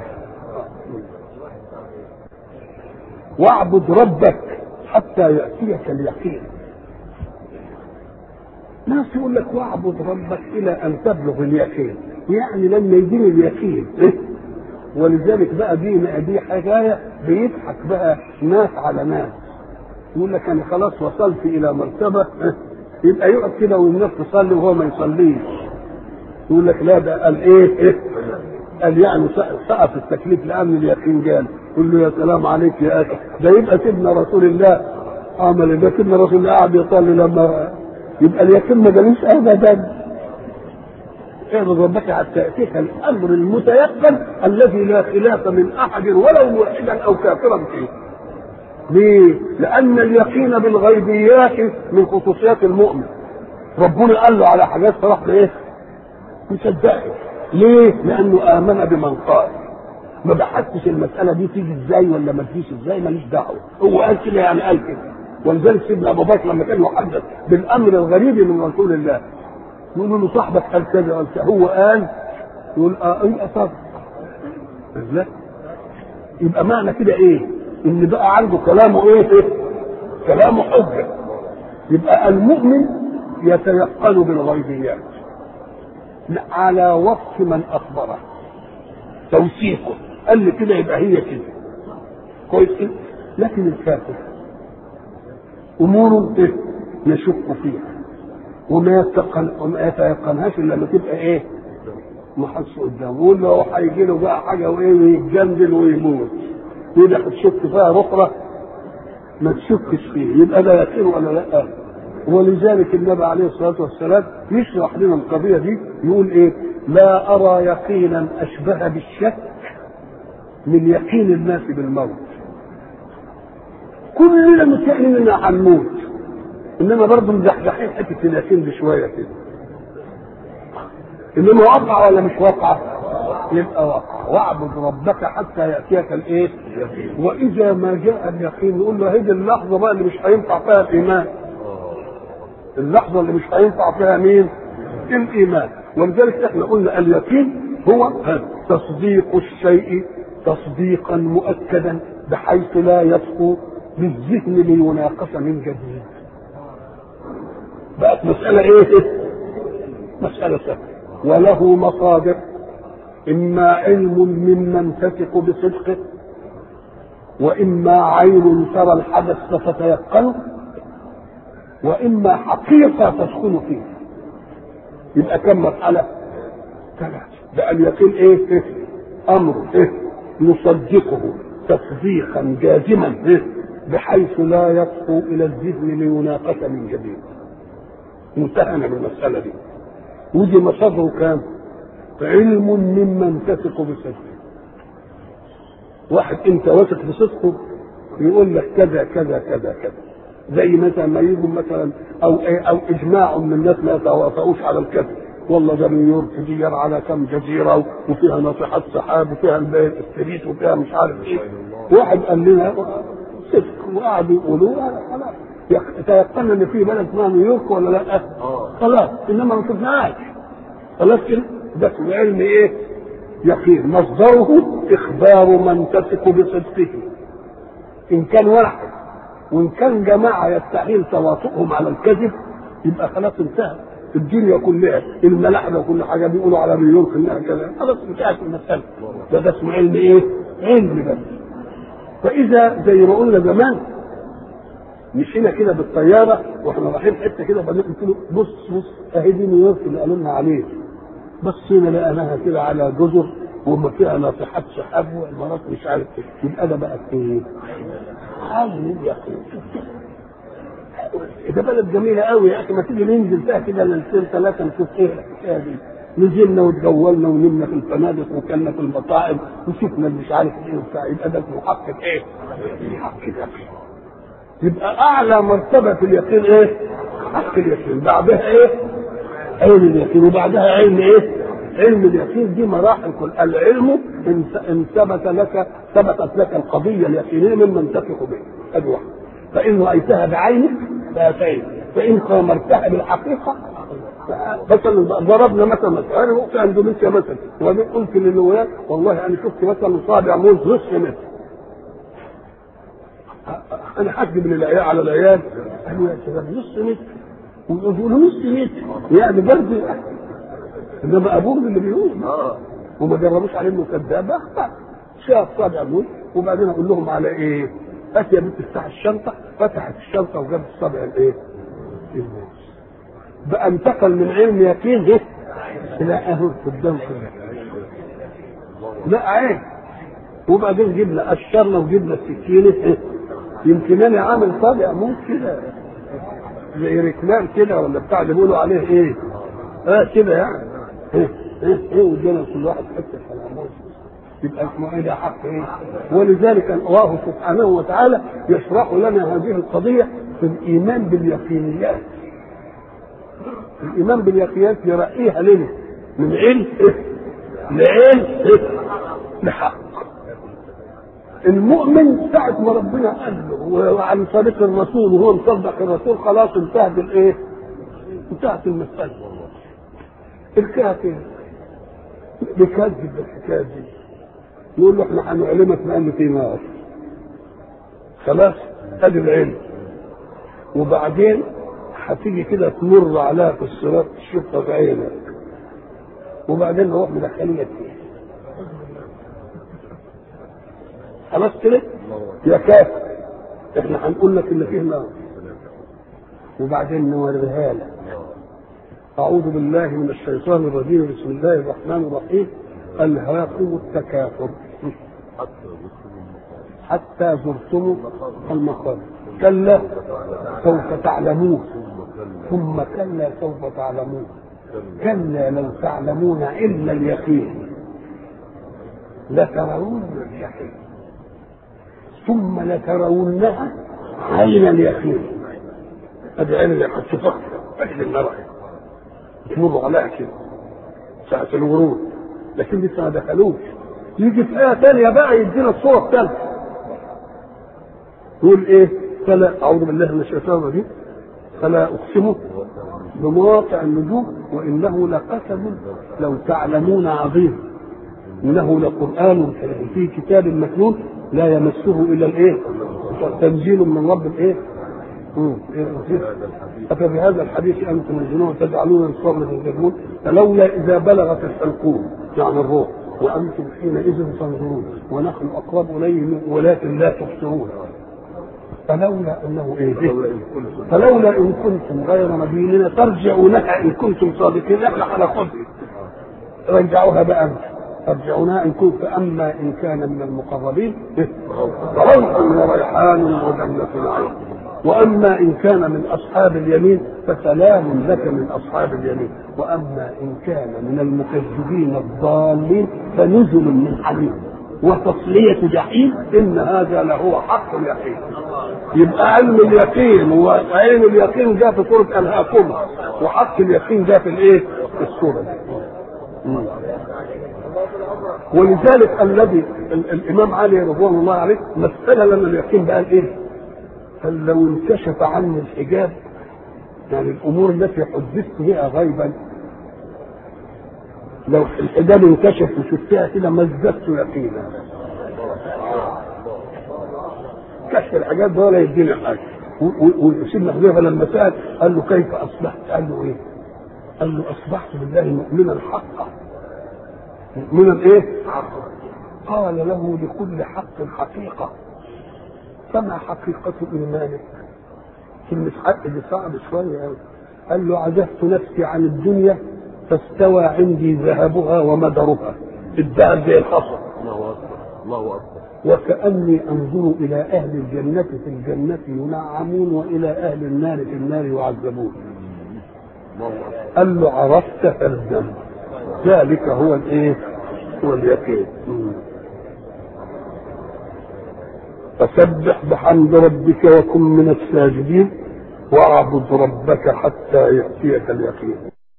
واعبد ربك حتى يأتيك اليقين ناس يقول لك واعبد ربك الى ان تبلغ اليقين يعني لما يجيني اليقين إيه؟ ولذلك بقى دي دي حكايه بيضحك بقى ناس على ناس يقول لك انا خلاص وصلت الى مرتبه إيه؟ يبقى يقعد كده والناس تصلي وهو ما يصليش يقول لك لا ده قال ايه, إيه؟ قال يعني سقف التكليف لان اليقين جال يقول له يا سلام عليك يا اخي ده يبقى سيدنا رسول الله عمل ده سيدنا رسول الله قاعد يصلي لما يبقى اليقين ما جالوش ابدا اعبد ربك حتى ياتيك الامر المتيقن الذي لا خلاف من احد ولو موحدا او كافرا فيه ليه؟ لأن اليقين بالغيبيات من خصوصيات المؤمن. ربنا قال له على حاجات فراح إيه؟ مصدقه. ليه؟ لأنه آمن بمن قال. ما بحثش المسألة دي تيجي ازاي ولا ما تجيش ازاي ماليش دعوة. هو قال كده يعني قال كده. ولذلك سيدنا أبو بكر لما كان يحدث بالأمر الغريب من رسول الله يقولوا له صاحبك قال كذا قال كذا هو قال يقول اه اي صدق. لا يبقى معنى كده ايه؟ ان بقى عنده كلامه ايه, إيه؟ كلامه حجه يبقى المؤمن يتيقن بالغيبيات على وصف من اخبره توثيقه قال لي كده يبقى هي كده كويس كده لكن الكافر امور إيه؟ يشك فيها وما يتقن وما يتيقنهاش الا لما تبقى ايه محص قدامه يقول له هيجي له بقى حاجه وايه ويتجندل ويموت يبقى هتشك فيها اخرى ما تشكش فيه يبقى ده يقين ولا لا ولذلك النبي عليه الصلاه والسلام يشرح لنا القضيه دي يقول ايه لا ارى يقينا اشبه بالشك من يقين الناس بالموت كلنا متيقنين اننا هنموت انما برضه مزحزحين حته اليقين دي شويه كده انما واقع ولا مش واقع يبقى واقع واعبد ربك حتى ياتيك الايه واذا ما جاء اليقين نقول له هذه اللحظه بقى اللي مش هينفع فيها الايمان اللحظه اللي مش هينفع فيها مين الايمان ولذلك احنا قلنا اليقين هو تصديق الشيء تصديقا مؤكدا بحيث لا يصفو بالذهن ليناقش من جديد بقت مسألة ايه؟ مسألة سهلة وله مصادر إما علم ممن تثق بصدقه وإما عين ترى الحدث فتتيقنه وإما حقيقة تسكن فيه يبقى كم مسألة؟ ثلاثة بقى اليقين إيه؟ إيه؟ أمر إيه؟ نصدقه تصديقا جازما إيه؟ بحيث لا يصفو إلى الذهن ليناقش من جديد انتهينا بالمسألة دي ودي مصادره كام؟ علم ممن تثق بصدقه واحد انت واثق بصدقه يقول لك كذا كذا كذا كذا زي مثلا ما يجوا مثلا او او اجماع من الناس ما يتوافقوش على الكذب والله ده نيويورك دي على كم جزيره وفيها ناطحات سحاب وفيها الستريت وفيها مش عارف ايه واحد قال لنا صدق وقعدوا يقولوا خلاص تيقنا ان في بلد اسمها نيويورك ولا لا؟ خلاص انما ما شفناهاش خلاص كده ده اسمه علم ايه؟ يقين مصدره اخبار من تثق بصدقه ان كان واحد وان كان جماعه يستحيل تواطؤهم على الكذب يبقى خلاص انتهى الدنيا كلها الملاحده وكل حاجه بيقولوا على نيويورك انها كذا خلاص انتهت المساله ده ده اسمه علم ايه؟ علم بس فاذا زي ما قلنا زمان مشينا كده بالطياره واحنا رايحين حته كده بعدين قلت له بص بص اهي دي نيويورك اللي قالوا لنا عليه بصينا لقيناها كده على جزر وما فيها ناطحات سحاب وعمارات مش عارف ايه يبقى ده بقى ايه؟ عالم اليقين ده بلد جميلة قوي يا أخي ما تيجي ننزل فيها كده ليلتين ثلاثة نشوف إيه الحكاية دي نزلنا وتجولنا ونمنا في الفنادق وكلنا في المطاعم وشفنا مش عارف ايه وبتاع يبقى ده محقق ايه؟ محقق يقين يبقى اعلى مرتبه في اليقين ايه؟ حق اليقين بعدها ايه؟ علم اليقين وبعدها علم ايه؟ علم اليقين دي مراحل كل العلم ان ان ثبت لك ثبتت لك القضيه اليقينيه ممن تثق به ادي واحد فان رايتها بعينك فاتيت فان قامرتها بالحقيقه مثلا ضربنا مثلا مثلا انا وقت اندونيسيا مثلا وبعدين قلت للولاد والله انا شفت مثلا صابع موز نصف متر انا حاسب للعيال على العيال قالوا يا شباب نص متر ويقولوا نص متر يعني برضه انما ابوهم اللي بيقول وما جربوش عليه انه كذاب اخطا شاف صابع موز وبعدين اقول لهم على ايه؟ هات يا بنت افتح الشنطه فتحت الشنطه وجابت الصابع الايه؟ الموز بقى انتقل من علم يقين ده الى اهو قدام كده لا عين وبعدين جبنا قشرنا وجبنا السكينه يمكن انا عامل طابع موت كده زي ركنان كده ولا بتاع اللي بيقولوا عليه ايه؟ اه كده يعني إيه؟ ايه ايه ودينا كل واحد حته كلامه يبقى اسمه ايه ده حق ايه ولذلك الله سبحانه وتعالى يشرح لنا هذه القضيه في الايمان باليقينيات الايمان باليقينيات يرقيها لنا من علم لعلم لحق المؤمن ساعة ما ربنا قال له وعن طريق الرسول وهو مصدق الرسول خلاص انتهت الايه؟ انتهت المسألة الكافر بيكذب بالحكاية دي يقول له احنا هنعلمك بأن في نار خلاص ادي العلم وبعدين هتيجي كده تمر عليها في الصراط تشوفها بعينك وبعدين نروح مدخلينك فيها خلاص كده يا كافر احنا هنقول لك اللي فيه نار وبعدين نوريها لك أعوذ بالله من الشيطان الرجيم بسم الله الرحمن الرحيم ألهاكم التكاثر حتى زرتم المقابر كلا سوف تعلمون ثم كلا سوف تعلمون كلا لو تعلمون علم اليقين لترون الجحيم ثم لترونها عين اليقين هذه عين اليقين تفكر اجل المرأة تمر عليها كده ساعة الورود لكن لسه ما دخلوش يجي في آية ثانية بقى يدينا الصورة الثالثة يقول إيه؟ فلا أعوذ بالله من الشيطان الرجيم فلا أقسم بمواقع النجوم وإنه لقسم لو تعلمون عظيم إنه لقرآن في كتاب مكنون لا يمسه إلا الإيه؟ تنزيل من رب الإيه؟ أفبهذا الحديث أنتم الجنون تجعلون الصبر تنجبون فلولا إذا بلغت الحلقوم يعني الروح وأنتم حينئذ تنظرون ونحن أقرب إليه ولكن لا تبصرون فلولا أنه إيه فلولا إن كنتم غير مدينين ترجعونها إن كنتم صادقين إحنا على قدر رجعوها بقى أنت ترجعونها إن كنت فأما إن كان من المقربين روح وريحان وجنة نعيم واما ان كان من اصحاب اليمين فسلام لك من اصحاب اليمين واما ان كان من المكذبين الضالين فنزل من حميم وتصلية جحيم إن هذا لهو حق اليقين يبقى علم اليقين وعلم اليقين جاء في سورة ألهاكما وحق اليقين جاء في الإيه؟ في السورة دي. ولذلك الذي الإمام علي رضوان الله عليه مثل لنا اليقين بقى الإيه؟ قال لو انكشف عني الحجاب يعني الامور التي حدثت بها غيبا لو الحجاب انكشف وشفتها كده ما ازددت يقينا كشف الحجاب ده ولا يدينا حاجه وسيدنا حذيفه لما سال قال له كيف اصبحت؟ قال له ايه؟ قال له اصبحت بالله مؤمنا حقا مؤمنا ايه؟ قال له لكل حق حقيقه فما حقيقة إيمانك؟ كلمة حق دي صعب شوية أوي. قال له عزفت نفسي عن الدنيا فاستوى عندي ذهبها ومدرها الذهب زي الحصى الله اكبر الله اكبر وكأني أنظر إلى أهل الجنة في الجنة ينعمون وإلى أهل النار في النار يعذبون الله اكبر قال له عرفت فالزم ذلك هو الايه؟ هو اليقين فسبح بحمد ربك وكن من الساجدين واعبد ربك حتى يأتيك اليقين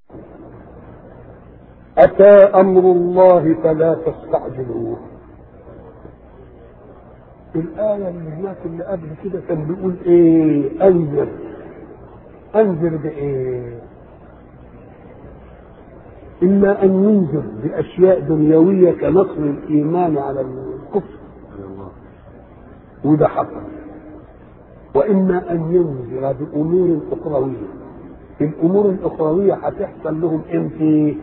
أتى أمر الله فلا تستعجلوه الآية اللي هناك اللي قبل كده كان بيقول إيه أنذر أنذر بإيه إما أن ينذر بأشياء دنيوية كنصر الإيمان على الكفر الله وده حق واما ان ينذر بامور اخرويه الامور الاخرويه هتحصل لهم امتى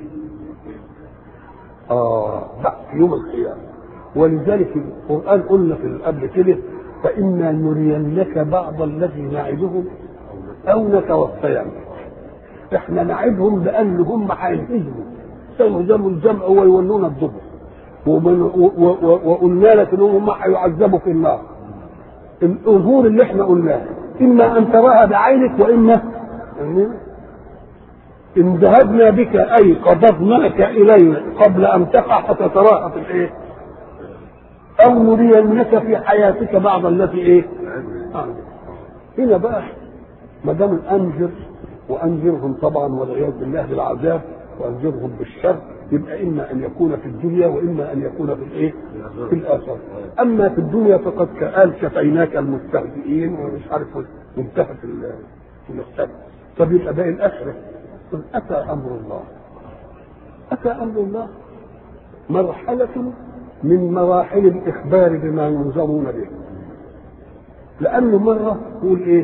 اه لا في يوم القيامه ولذلك القران قلنا في قبل كده فاما نرينك بعض الذي نعدهم او نتوفينك احنا نعدهم بان هم هينهزموا سيهزموا الجمع ويولون الدبر ومن- و- و- وقلنا لك انهم هم هيعذبوا في النار الامور اللي احنا قلناها اما ان تراها بعينك واما إن ذهبنا بك أي قبضناك إلينا قبل أن تقع فتتراءى في الإيه؟ أو نرينك في حياتك بعض التي إيه؟ آه. هنا بقى ما دام أنذر وأنذرهم طبعا والعياذ بالله بالعذاب وأنذرهم بالشر يبقى إما أن يكون في الدنيا وإما أن يكون في الإيه؟ في الآخرة. أما في الدنيا فقد قال شفيناك المستهزئين ومش عارف منتهى في المستهزئ. طب يبقى باقي الآخرة. قل أتى أمر الله. أتى أمر الله مرحلة من مراحل الإخبار بما ينظرون به. لأنه مرة يقول إيه؟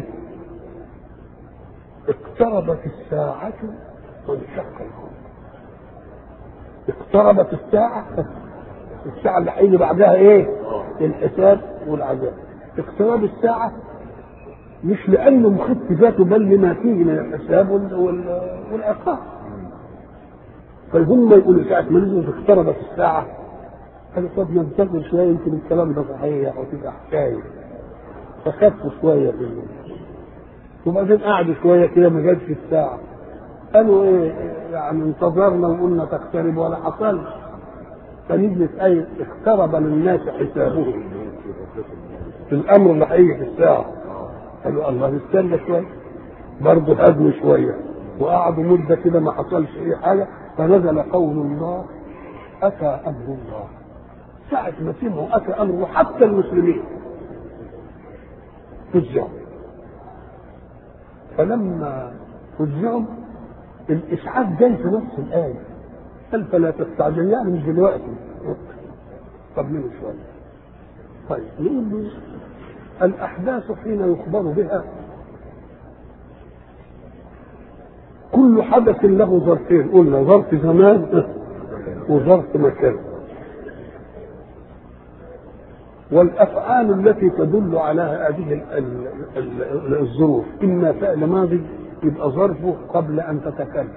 اقتربت الساعة وانشق القمر. اقتربت الساعة الساعة اللي هيجي بعدها ايه؟ الحساب والعذاب. اقتراب الساعة مش لأنه مخف ذاته بل لما فيه من الحساب وال- وال- والعقاب. فهم يقولوا ساعة ما نزلت اقتربت الساعة قالوا طب ننتظر شوية يمكن الكلام ده صحيح وتبقى حكاية. فخفوا شوية بالله. وبعدين قعدوا شوية كده ما جاتش الساعة. قالوا ايه يعني انتظرنا وقلنا تقترب ولا حصل فنزلت آية اقترب للناس حسابهم في الأمر اللي هيجي في الساعة قالوا الله نستنى شوية برضه هدوا شوية وقعدوا مدة كده ما حصلش أي حاجة فنزل قول الله أتى أمر الله ساعة ما سمعوا أتى أمر الله حتى المسلمين فزعوا فلما فزعوا الاسعاف جاي في نفس الايه قال فلا تستعجل يعني مش دلوقتي طب منه شويه طيب نقول له الاحداث حين يخبر بها كل حدث له ظرفين قلنا ظرف زمان وظرف مكان والافعال التي تدل على هذه ال- ال- ال- الظروف اما فعل ماضي يبقى ظرفه قبل ان تتكلم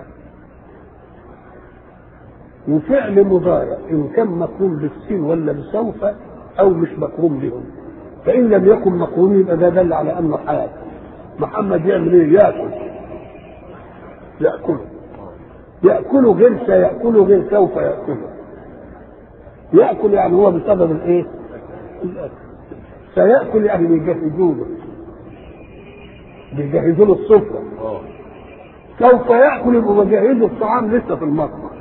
وفعل مضارع ان كان مقرون بالسين ولا بسوف او مش مقرون بهم فان لم يكن مقرون يبقى ده دل على انه حال محمد يعمل ايه ياكل ياكله ياكله غير سياكله غير سوف ياكله ياكل يعني هو بسبب الايه الاكل سياكل يعني بيجهزوا له بيجهزوا له السفره اه سوف ياكل يبقوا بيجهزوا الطعام لسه في المطبخ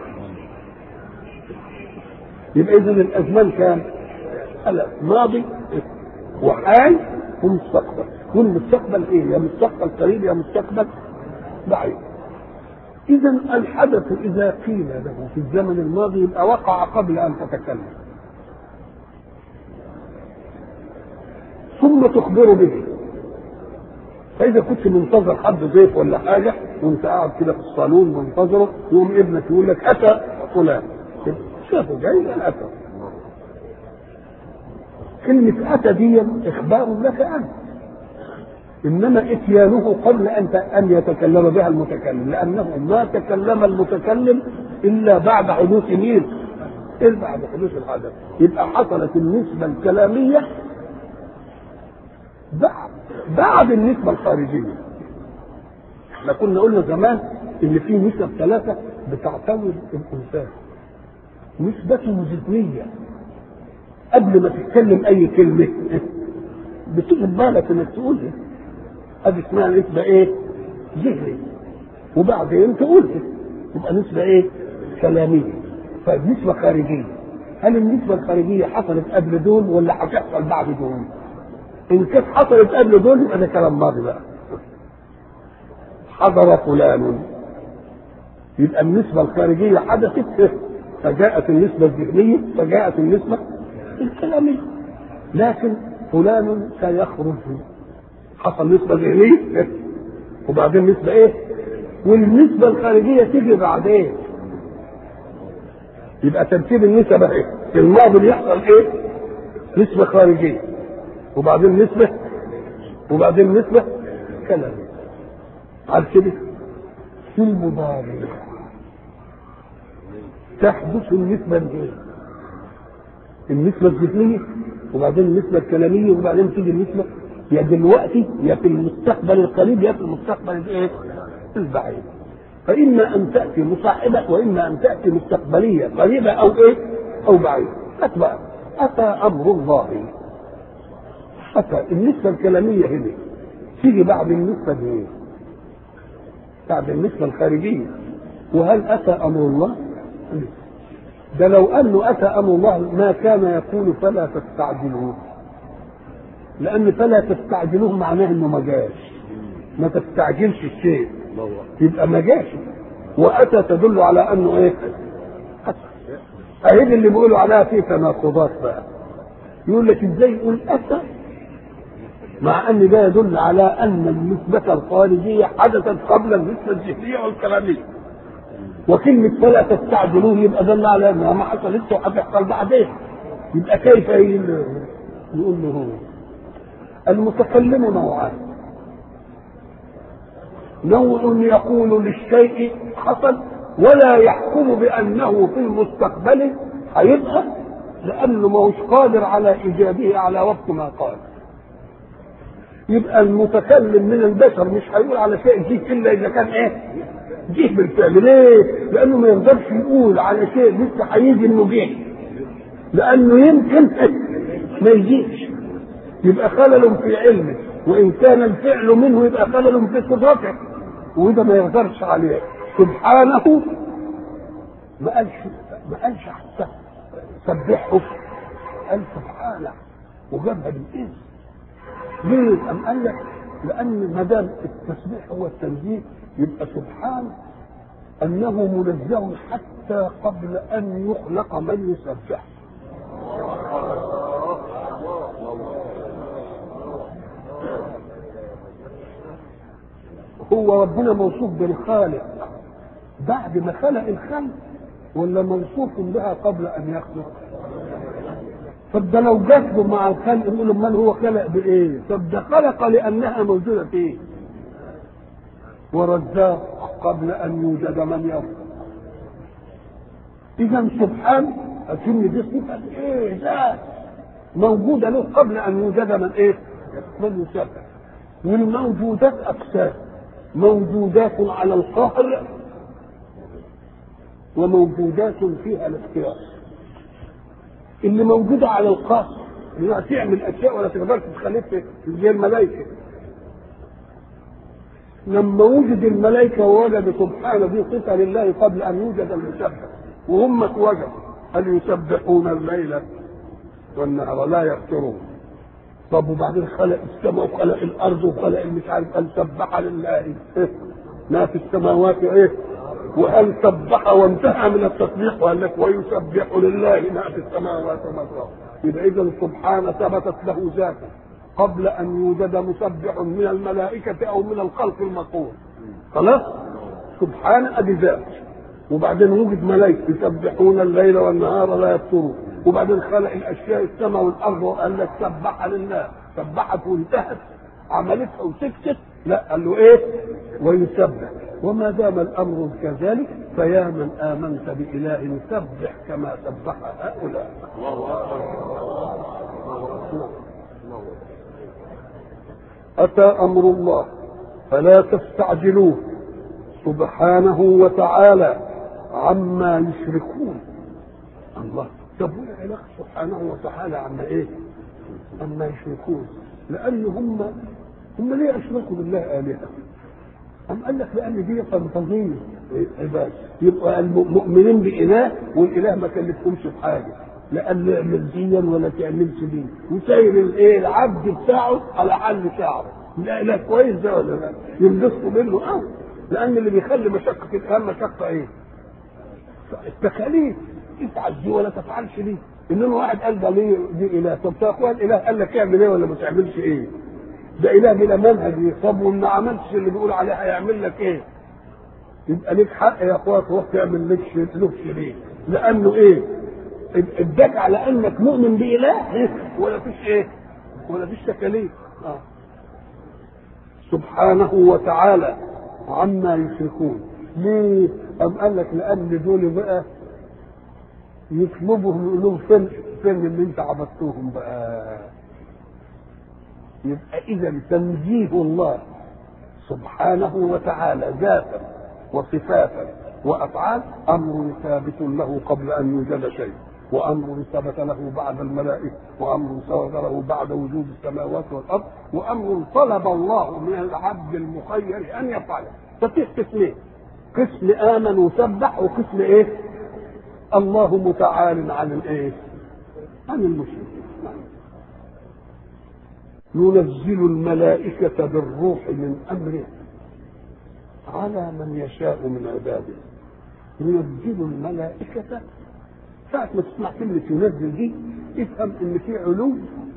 يبقى اذا الازمان كام؟ ثلاث ماضي وحال ومستقبل والمستقبل ايه؟ يا مستقبل قريب يا مستقبل بعيد اذا الحدث اذا قيل له في الزمن الماضي يبقى وقع قبل ان تتكلم ثم تخبر به فاذا كنت منتظر حد ضيف ولا حاجه وانت قاعد كده في الصالون منتظره يقوم ابنك يقول لك اتى فلان شافه جاي قال اتى كلمة أتى دي إخبار لك أنت إنما إتيانه قبل أن أن يتكلم بها المتكلم لأنه ما تكلم المتكلم إلا بعد حدوث مين؟ إلا بعد حدوث الحدث يبقى حصلت النسبة الكلامية بعد بعد النسبة الخارجية احنا كنا قلنا زمان ان في نسب ثلاثة بتعتبر الانسان نسبة ذهنية قبل ما تتكلم اي كلمة بتاخد بالك انك تقولها ادي اسمها نسبة ايه؟ ذهنية وبعدين تقولها تبقى نسبة ايه؟ كلامية طيب نسبة خارجية هل النسبة الخارجية حصلت قبل دول ولا هتحصل بعد دول؟ ان كانت حصلت قبل دول يبقى ده كلام ماضي بقى حضر فلان يبقى النسبة الخارجية حدثت فجاءت النسبة الذهنية فجاءت النسبة الكلامية لكن فلان سيخرج حصل نسبة ذهنية وبعدين نسبة ايه؟ والنسبة الخارجية تيجي بعدين يبقى ترتيب النسب ايه؟ في الماضي بيحصل ايه؟ نسبة خارجية وبعدين نسبة وبعدين نسبة كلامية عارف كده؟ في المضارع تحدث النسبة الايه؟ النسبة الذهنية وبعدين النسبة الكلامية وبعدين تيجي النسبة يا دلوقتي يا في المستقبل القريب يا في المستقبل الايه؟ البعيد. فإما أن تأتي مصاحبة وإما أن تأتي مستقبلية قريبة أو إيه أو بعيدة أتبع أتى أمر الله أتى النسبة الكلامية هنا تيجي بعد النسبة دي بعد النسبة الخارجية وهل أتى أمر الله؟ ده لو أنه أتى أمر الله ما كان يقول فلا تستعجلوه لأن فلا تستعجلوه معناه إنه ما جاش ما تستعجلش الشيء الله اكبر يبقى ما جاش واتى تدل على انه ايه؟ أتى. اهي دي اللي بيقولوا عليها في تناقضات بقى يقول لك ازاي يقول اتى مع ان ده يدل على ان النسبة الخارجية حدثت قبل النسبة الذهنية والكلامية وكلمة فلا تستعجلوه يبقى دل على انها ما حصلتش وهتحصل بعدين يبقى كيف يقول يقول له هو المتكلم نوعان نوع يقول للشيء حصل ولا يحكم بانه في المستقبل هيبقى لانه ما هوش قادر على ايجابه على وقت ما قال يبقى المتكلم من البشر مش هيقول على شيء جه الا اذا كان ايه جه بالفعل ليه لانه ما يقدرش يقول على شيء لسه هيجي انه جه لانه يمكن ما يجيش يبقى خلل في علمه وان كان الفعل منه يبقى خلل في صفاته وده ما يقدرش عليه سبحانه ما قالش ما قالش حتى سبحه قال سبحانه وجابها بالاسم ليه؟ أم قال لك لأن ما دام التسبيح هو التنزيه يبقى سبحان أنه منزه حتى قبل أن يخلق من يسبحه هو ربنا موصوف بالخالق بعد ما خلق الخلق ولا موصوف بها قبل ان يخلق طب ده لو جذبه مع الخلق يقول امال هو خلق بايه طب ده خلق لانها موجوده فيه ورزاق قبل ان يوجد من يرزق اذا سبحان اكن دي صفه ايه ذات موجوده له قبل ان يوجد من ايه من يسبح والموجودات اقسام موجودات على القهر وموجودات فيها الاختيار اللي موجودة على القهر انها تعمل اشياء ولا تقدرش تخليك زي الملائكة لما وجد الملائكة ووجد سبحانه دي صفة لله قبل أن يوجد المسبح وهم وجدوا هل يسبحون الليل والنهار لا يفترون طب وبعدين خلق السماء وخلق الارض وخلق مش عارف قال سبح لله ما في السماوات ايه وقال سبح وانتهى من التسبيح وقال لك ويسبح لله ما في السماوات وما في الارض يبقى اذا سبحانه ثبتت له ذاته قبل ان يوجد مسبح من الملائكه او من الخلق المقول خلاص سبحانه ادي ذات وبعدين وجد ملائكه يسبحون الليل والنهار لا يفترون وبعدين خلق الاشياء السماء والارض وقال لك سبح لله سبحت وانتهت عملتها وسكتت لا قال له ايه ويسبح وما دام الامر كذلك فيا من امنت باله سبح كما سبح هؤلاء اتى امر الله فلا تستعجلوه سبحانه وتعالى عما يشركون الله طب وايه علاقه سبحانه وتعالى عما ايه؟ عما يشركون لان هم هم ليه اشركوا بالله الهه؟ أم قال لك لأن دي فانتازية عباد يبقى المؤمنين بإله والإله ما كلفهمش بحاجة لا قال له اعمل ديا ولا تعملش دي وسايب الايه العبد بتاعه على حل شعره لا لا كويس ده ولا لا ينبسطوا منه اه لأن اللي بيخلي مشقة الإله مشقة إيه؟ التكاليف افعل دي ولا تفعلش دي انما واحد قال ده ليه دي اله طب يا اخوان الاله قال لك اعمل ايه ولا ما تعملش ايه ده اله بلا منهج طب وما عملتش اللي بيقول عليه هيعمل لك ايه يبقى ليك حق يا اخويا تروح تعمل لك له شريك لانه ايه اداك على انك مؤمن باله إيه؟ ولا فيش ايه ولا فيش تكاليف آه. سبحانه وتعالى عما يشركون ليه؟ أم قال لك لأن دول بقى يطلبهم يقول لهم فين فين اللي انت عبدتوهم بقى يبقى اذا تنزيه الله سبحانه وتعالى ذاتا وصفاتا وافعال امر ثابت له قبل ان يوجد شيء وامر ثبت له بعد الملائكه وامر ثبت له بعد وجود السماوات والارض وامر طلب الله من العبد المخير ان يفعله ففيه قسمين قسم امن وسبح وقسم ايه الله متعال عن الايه عن المشركين ينزل الملائكة بالروح من أمره على من يشاء من عباده ينزل الملائكة ساعة ما تسمع كلمة ينزل دي افهم إن في علو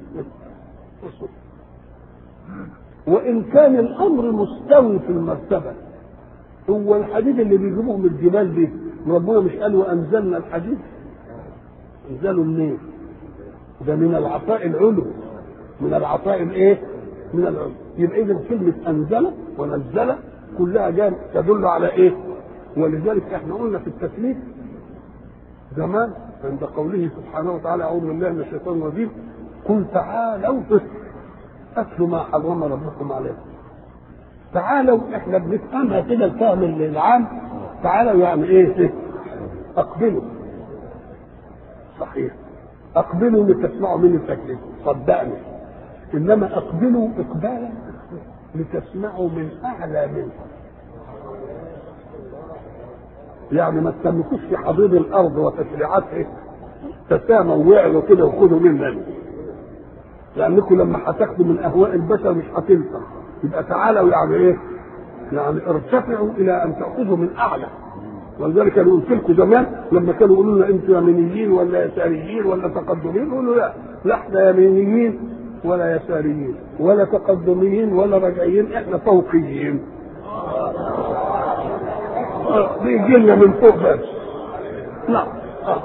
وإن كان الأمر مستوي في المرتبة هو الحديد اللي بيجيبوه من الجبال دي ربنا مش قال وأنزلنا الحديد أنزلوا منين؟ ده من العطاء العلو من العطاء الايه؟ من العلو يبقى اذا كلمه انزل ونزل كلها جاء تدل على ايه؟ ولذلك احنا قلنا في التثليث زمان عند قوله سبحانه وتعالى اعوذ بالله من الشيطان الرجيم قل تعالوا اتلوا ما حرم ربكم عليكم تعالوا احنا بنفهمها كده الفهم العام تعالوا يعني ايه؟ اقبلوا صحيح اقبلوا لتسمعوا مني التكليف صدقني انما اقبلوا اقبالا لتسمعوا من اعلى منكم يعني ما تسمكوش في حضيض الارض وتشريعاتها تساموا وعلوا كده وخذوا مننا لانكم لما هتاخدوا من اهواء البشر مش هتنفع يبقى تعالوا يعني ايه؟ يعني ارتفعوا الى ان تاخذوا من اعلى ولذلك انا قلت لكم زمان لما كانوا يقولوا لنا انتوا يمينيين ولا يساريين ولا تقدميين يقولوا لا لا احنا يمينيين ولا يساريين ولا تقدميين ولا رجعيين احنا فوقيين بيجي لنا من فوق بس نعم آه.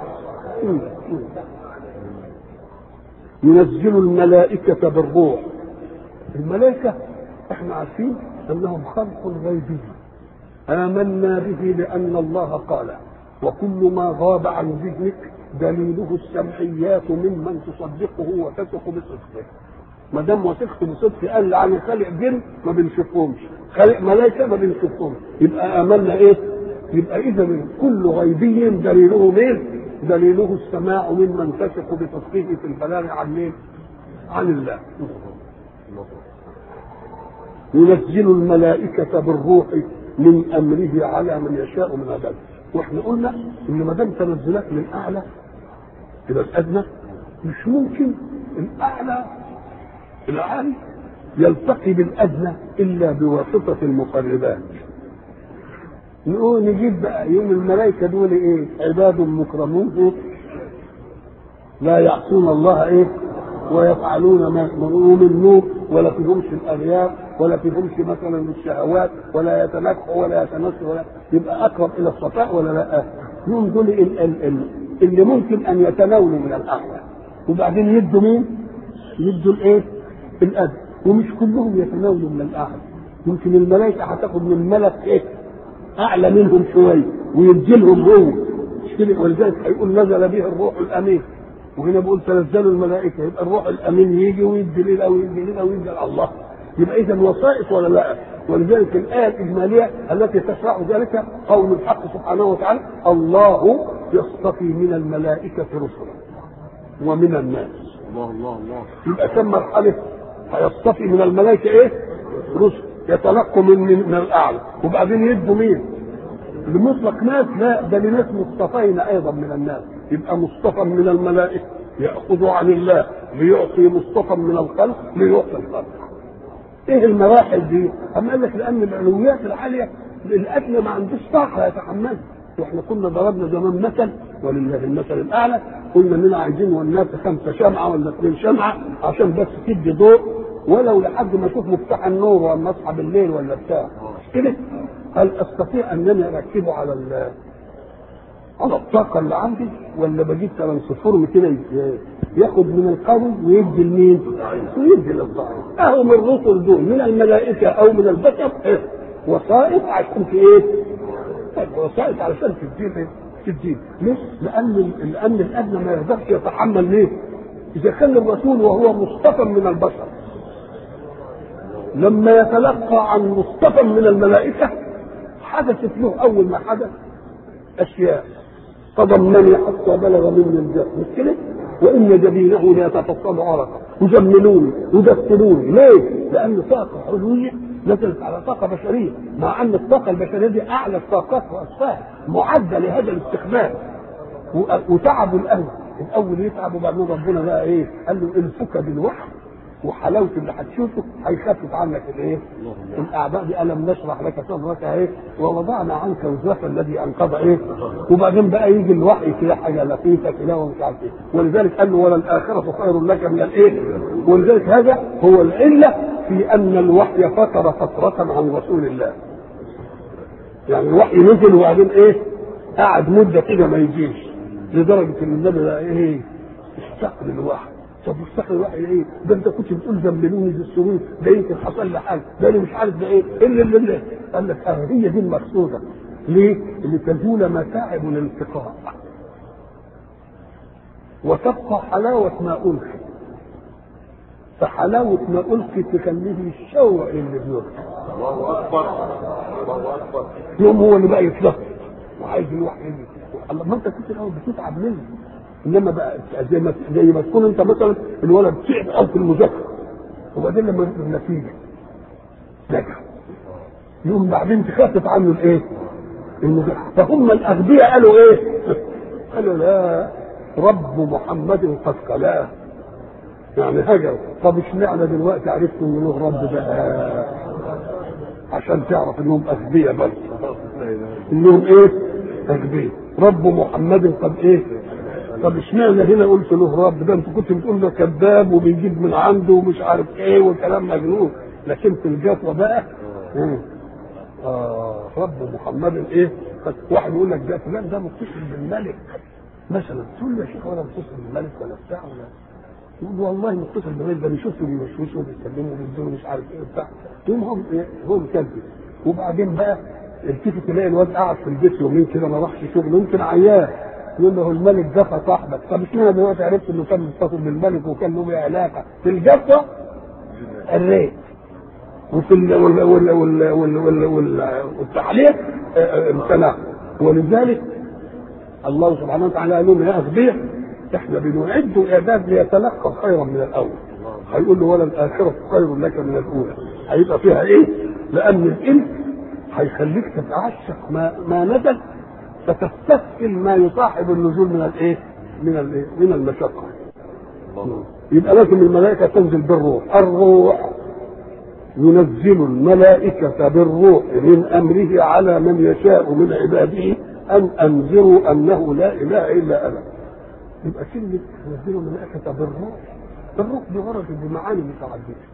ينزل الملائكة بالروح الملائكة احنا عارفين انهم خلق غيبي آمنا به لأن الله قال وكل ما غاب عن ذهنك دليله السمعيات ممن تصدقه وتثق بصدقه ما دام وثقت بصدق قال عن خالق جن ما بنشوفهمش خالق ملائكه ما بنشوفهمش يبقى امنا ايه؟ يبقى اذا كل غيبي دليله مين؟ دليله السماع ممن تثق بتصديقه في البلاغ عن مين؟ عن الله ينزل الملائكة بالروح من أمره على من يشاء من عباده واحنا قلنا ان ما دام تنزلات من اعلى الى الادنى مش ممكن الاعلى العالي يلتقي بالادنى الا بواسطه المقربات نقول نجيب بقى يوم الملائكه دول ايه عباد مكرمون لا يعصون الله ايه ويفعلون ما يأمرون النور ولا فيهمش الأغيار ولا فيهمش مثلا الشهوات ولا يتنكحوا ولا يتنسوا ولا يبقى أقرب إلى الصفاء ولا لا؟ يوم دول ال- ال- ال- اللي ممكن أن يتناولوا من الأعلى وبعدين يدوا مين؟ يدوا الإيه؟ الأدب ومش كلهم يتناولوا من الأعلى يمكن الملائكة هتاخد من ملك إيه؟ أعلى منهم شوية ويديلهم هو مش كده ولذلك هيقول نزل به الروح الأمين وهنا بيقول تنزلوا الملائكه يبقى الروح الامين يجي ويدي لنا ويدي لنا ويدي الله يبقى اذا وسائط ولا لا ولذلك الايه الاجماليه التي تشرع ذلك قول الحق سبحانه وتعالى الله يصطفي من الملائكه رسلا ومن الناس الله الله الله يبقى كم مرحله هيصطفي من الملائكه ايه؟ رسل يتلقوا من من, من الاعلى وبعدين يدوا مين؟ لمطلق ناس لا ده لناس مصطفين ايضا من الناس يبقى مصطفى من الملائكه ياخذ عن الله ليعطي مصطفى من الخلق ليعطي الخلق ايه المراحل دي؟ اما قال لك لان العلويات العاليه الادنى ما عندوش طاقه يتحملها واحنا كنا ضربنا زمان مثل ولله المثل الاعلى قلنا اننا عايزين والناس خمسه شمعه ولا اثنين شمعه عشان بس تدي ضوء ولو لحد ما اشوف مفتاح النور واما اصحى بالليل ولا بتاع مش كده؟ هل استطيع انني اركبه على ال- على الطاقة اللي عندي ولا بجيب ترانسفورم كده ي- ياخد من القوي ويدي لمين؟ ويدي للضعيف. أهو من الرسل دول من الملائكة أو من البشر إيه؟ وسائط عشان في إيه؟ وسائط علشان في الدين إيه؟ في الدين. ليه؟ لأن لأن الأدنى ما يقدرش يتحمل ليه؟ إذا كان الرسول وهو مصطفى من البشر لما يتلقى عن مصطفى من الملائكة فحدثت له اول ما حدث اشياء فضمني حتى بلغ مني الجهل مش كده؟ وان جبينه ليتفصل عرقا يجملوني يدفنوني ليه؟ لان طاقه علويه نزلت على طاقه بشريه مع ان الطاقه البشريه دي اعلى الطاقات واسفاها معده لهذا الاستخدام و- وتعبوا الاول الاول يتعب وبعدين ربنا بقى ايه؟ قال له الفك بالوحي وحلاوه اللي هتشوفه هيخفف عنك الايه؟ الاعداء دي الم نشرح لك صدرك ايه؟ ووضعنا عنك وزرك الذي انقض ايه؟ وبعدين بقى يجي الوحي كده حاجه لطيفه كده ومش عارف ايه ولذلك قال له وللاخره خير لك من الايه؟ ولذلك هذا هو العله في ان الوحي فتر فتره عن رسول الله. يعني الوحي نزل وبعدين ايه؟ قعد مده كده ما يجيش لدرجه ان النبي بقى ايه؟ اشتاق للوحي طب مستحيل الوحي ايه؟ ده انت كنت بتقول زملوني بالسرور ده يمكن حصل لي حاجه ده انا مش عارف ده ايه؟ الا اللي اللي قال لك اه هي دي المقصوده ليه؟ لتزول متاعب الالتقاء وتبقى حلاوه ما القي فحلاوه ما القي تخليه الشوق اللي بيلقي الله اكبر الله اكبر يوم هو اللي بقى يتلقى وعايز الوحي يجي. الله ما انت كنت الاول بتتعب منه انما بقى زي ما زي ما تكون انت مثلا الولد تعب قوي في المذاكره وبعدين لما يجيب النتيجه نجح يوم بعدين تخفف عنه الايه؟ المذاكره فهم الاغبياء قالوا ايه؟ قالوا لا رب محمد قد قلاه يعني هجر طب اشمعنى دلوقتي عرفت ان له رب بقى عشان تعرف انهم اغبياء بس انهم ايه؟ اغبياء رب محمد قد ايه؟ طب اشمعنى هنا قلت له رب ده انت كنت بتقول ده كذاب وبيجيب من عنده ومش عارف ايه وكلام مجنون لكن في الجفوه بقى مم. آه رب محمد ايه؟ قد- واحد يقول لك ده فلان ده متصل بالملك مثلا تقول له يا شيخ ولا متصل بالملك ولا بتاع ولا يقول والله متصل بالملك ده انا شفته بيوشوشه وبيتكلموا وبيدوا مش عارف ايه وبتاع يقوم هم ايه هو مكذب وبعدين بقى التفت تلاقي الواد قاعد في البيت يومين كده ما راحش شغل يمكن عيان يقول له الملك دفع صاحبك طب اشمعنى دلوقتي عرفت انه كان متصل بالملك وكان له بيه علاقه في الجفوه الريت وفي ال وال وال وال وال وال وال والتعليق آه، آه، امتنع ولذلك الله سبحانه وتعالى قال لهم يا اغبياء احنا بنعد اعداد ليتلقى خيرا من الاول هيقول له ولا الاخره خير لك من الاولى هيبقى فيها ايه؟ لان الانس هيخليك تتعشق ما ما نزل فتستثقل ما يصاحب النزول من الايه؟ من الايه؟ من المشقه يبقى لازم الملائكه تنزل بالروح الروح ينزل الملائكة بالروح من أمره على من يشاء من عباده أن أنذروا أنه لا إله إلا أنا يبقى كلمة ينزل الملائكة بالروح الروح دي ورد بمعاني متعددة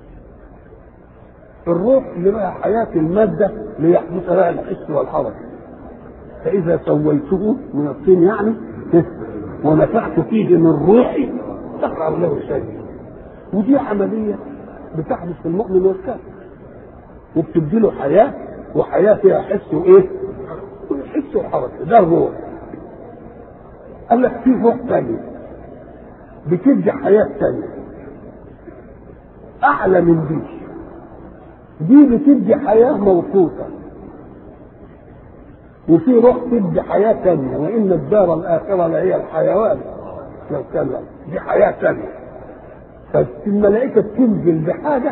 الروح اللي بقى حياة المادة ليحدث لها الحس والحركة فإذا سويته من الطين يعني ونفخت فيه من روحي تقع له شيء ودي عملية بتحدث في المؤمن والكافر وبتدي له حياة وحياة فيها حس وإيه؟ حس وحركة ده الروح قال لك في روح تانية بتدي حياة تانية أعلى من دي دي بتدي حياة موقوتة وفي روح تدي حياة تانية وإن الدار الآخرة لهي الحيوان لو كان دي حياة تانية فالملائكة تنزل بحاجة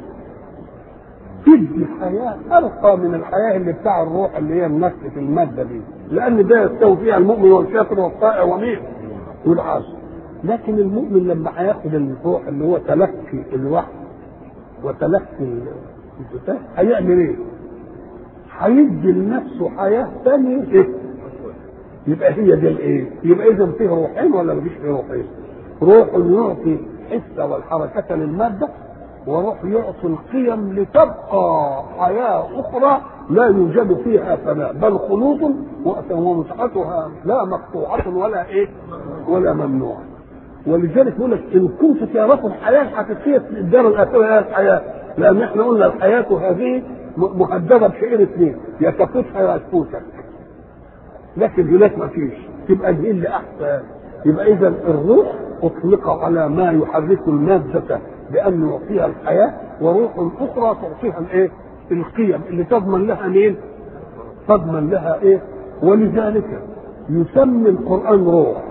تدي حياة أرقى من الحياة اللي بتاع الروح اللي هي النفس في المادة دي لأن ده يستوي فيها المؤمن والكافر والطائع ومين والعاصي لكن المؤمن لما هياخد الروح اللي هو تلقي الوحي وتلقي الكتاب هيعمل ايه؟ هيدي لنفسه حياة ثانية إيه؟ يبقى هي دي الايه؟ يبقى إذا فيه روحين ولا مفيش فيه روحين؟ روح يعطي الحس والحركة للمادة وروح يعطي القيم لتبقى حياة أخرى لا يوجد فيها فناء بل خلود ومتعتها لا مقطوعة ولا إيه ولا ممنوعة ولذلك يقول لك إن كنت تعرفوا الحياة الحقيقية في الدار الآخرة هي الحياة لأن إحنا قلنا الحياة هذه مهددة بشيئين اثنين يا تفوتها يا تفوتك لكن هناك ما فيش تبقى دي اللي أحسن يبقى إذا الروح أطلق على ما يحرك المادة بأن يعطيها الحياة وروح أخرى تعطيها الإيه؟ القيم اللي تضمن لها مين؟ تضمن لها ايه ولذلك يسمي القرآن روح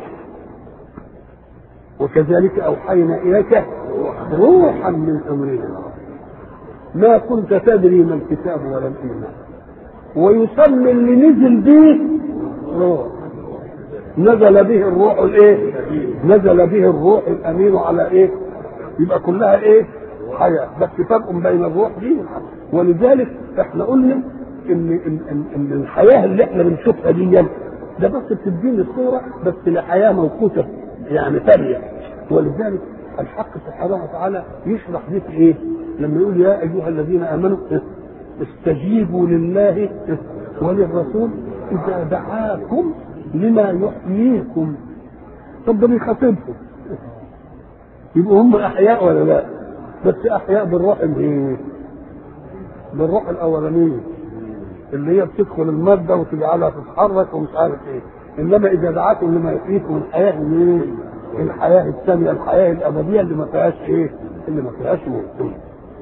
وكذلك أوحينا إليك روحا من أمرنا ما كنت تدري ما الكتاب ولا الإيمان ويسمي اللي نزل به روح نزل به الروح الايه نزل به الروح الامين على ايه يبقى كلها ايه حياه بس فرق بين الروح دي والحياة. ولذلك احنا قلنا ان ان ان, إن الحياه اللي احنا بنشوفها دي ده بس بتديني الصوره بس لحياه موقوته يعني ثانيه ولذلك الحق سبحانه وتعالى يشرح ذلك ايه لما يقول يا ايها الذين امنوا استجيبوا لله وللرسول اذا دعاكم لما يحييكم طب ده بيخاطبهم يبقوا هم احياء ولا لا بس احياء بالروح الايه بالروح الاولانيه اللي هي بتدخل الماده وتجعلها تتحرك ومش عارف ايه انما اذا دعاكم لما يحييكم الحياه ايه الحياه الثانيه الحياه الابديه اللي ما فيهاش ايه اللي ما فيهاش موت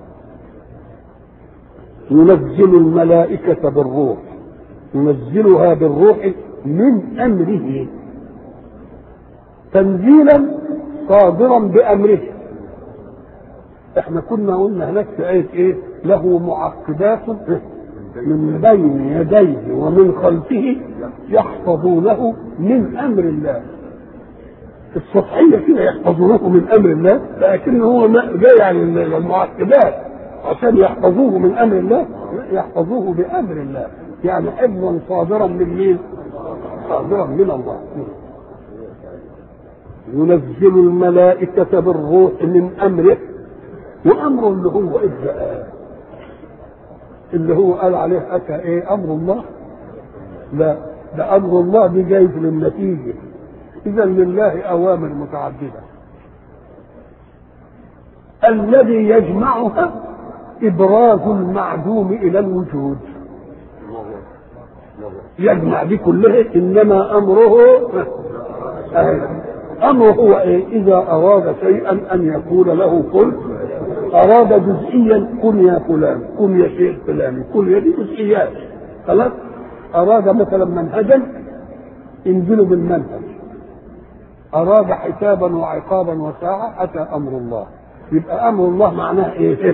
ينزل الملائكه بالروح ينزلها بالروح من امره تنزيلا صادرا بامره احنا كنا قلنا هناك في ايه ايه له معقبات من بين يديه ومن خلفه يحفظونه من امر الله السطحية كده يحفظونه من امر الله لكن هو جاي يعني المعقبات عشان يحفظوه من امر الله يحفظوه بامر الله يعني حفظا صادرا من مين؟ صادرا من الله ينزل الملائكة بالروح من أمره وأمر اللي هو إيه بقى؟ اللي هو قال عليه أتى إيه أمر الله؟ لا ده أمر الله دي جايز للنتيجة إذا لله أوامر متعددة الذي يجمعها إبراز المعدوم إلى الوجود يجمع دي كلها انما امره امره هو ايه اذا اراد شيئا ان يقول له كن اراد جزئيا كن يا فلان كن يا شيخ فلان كن يا دي جزئيات خلاص اراد مثلا منهجا انزلوا بالمنهج اراد حسابا وعقابا وساعه اتى امر الله يبقى امر الله معناه ايه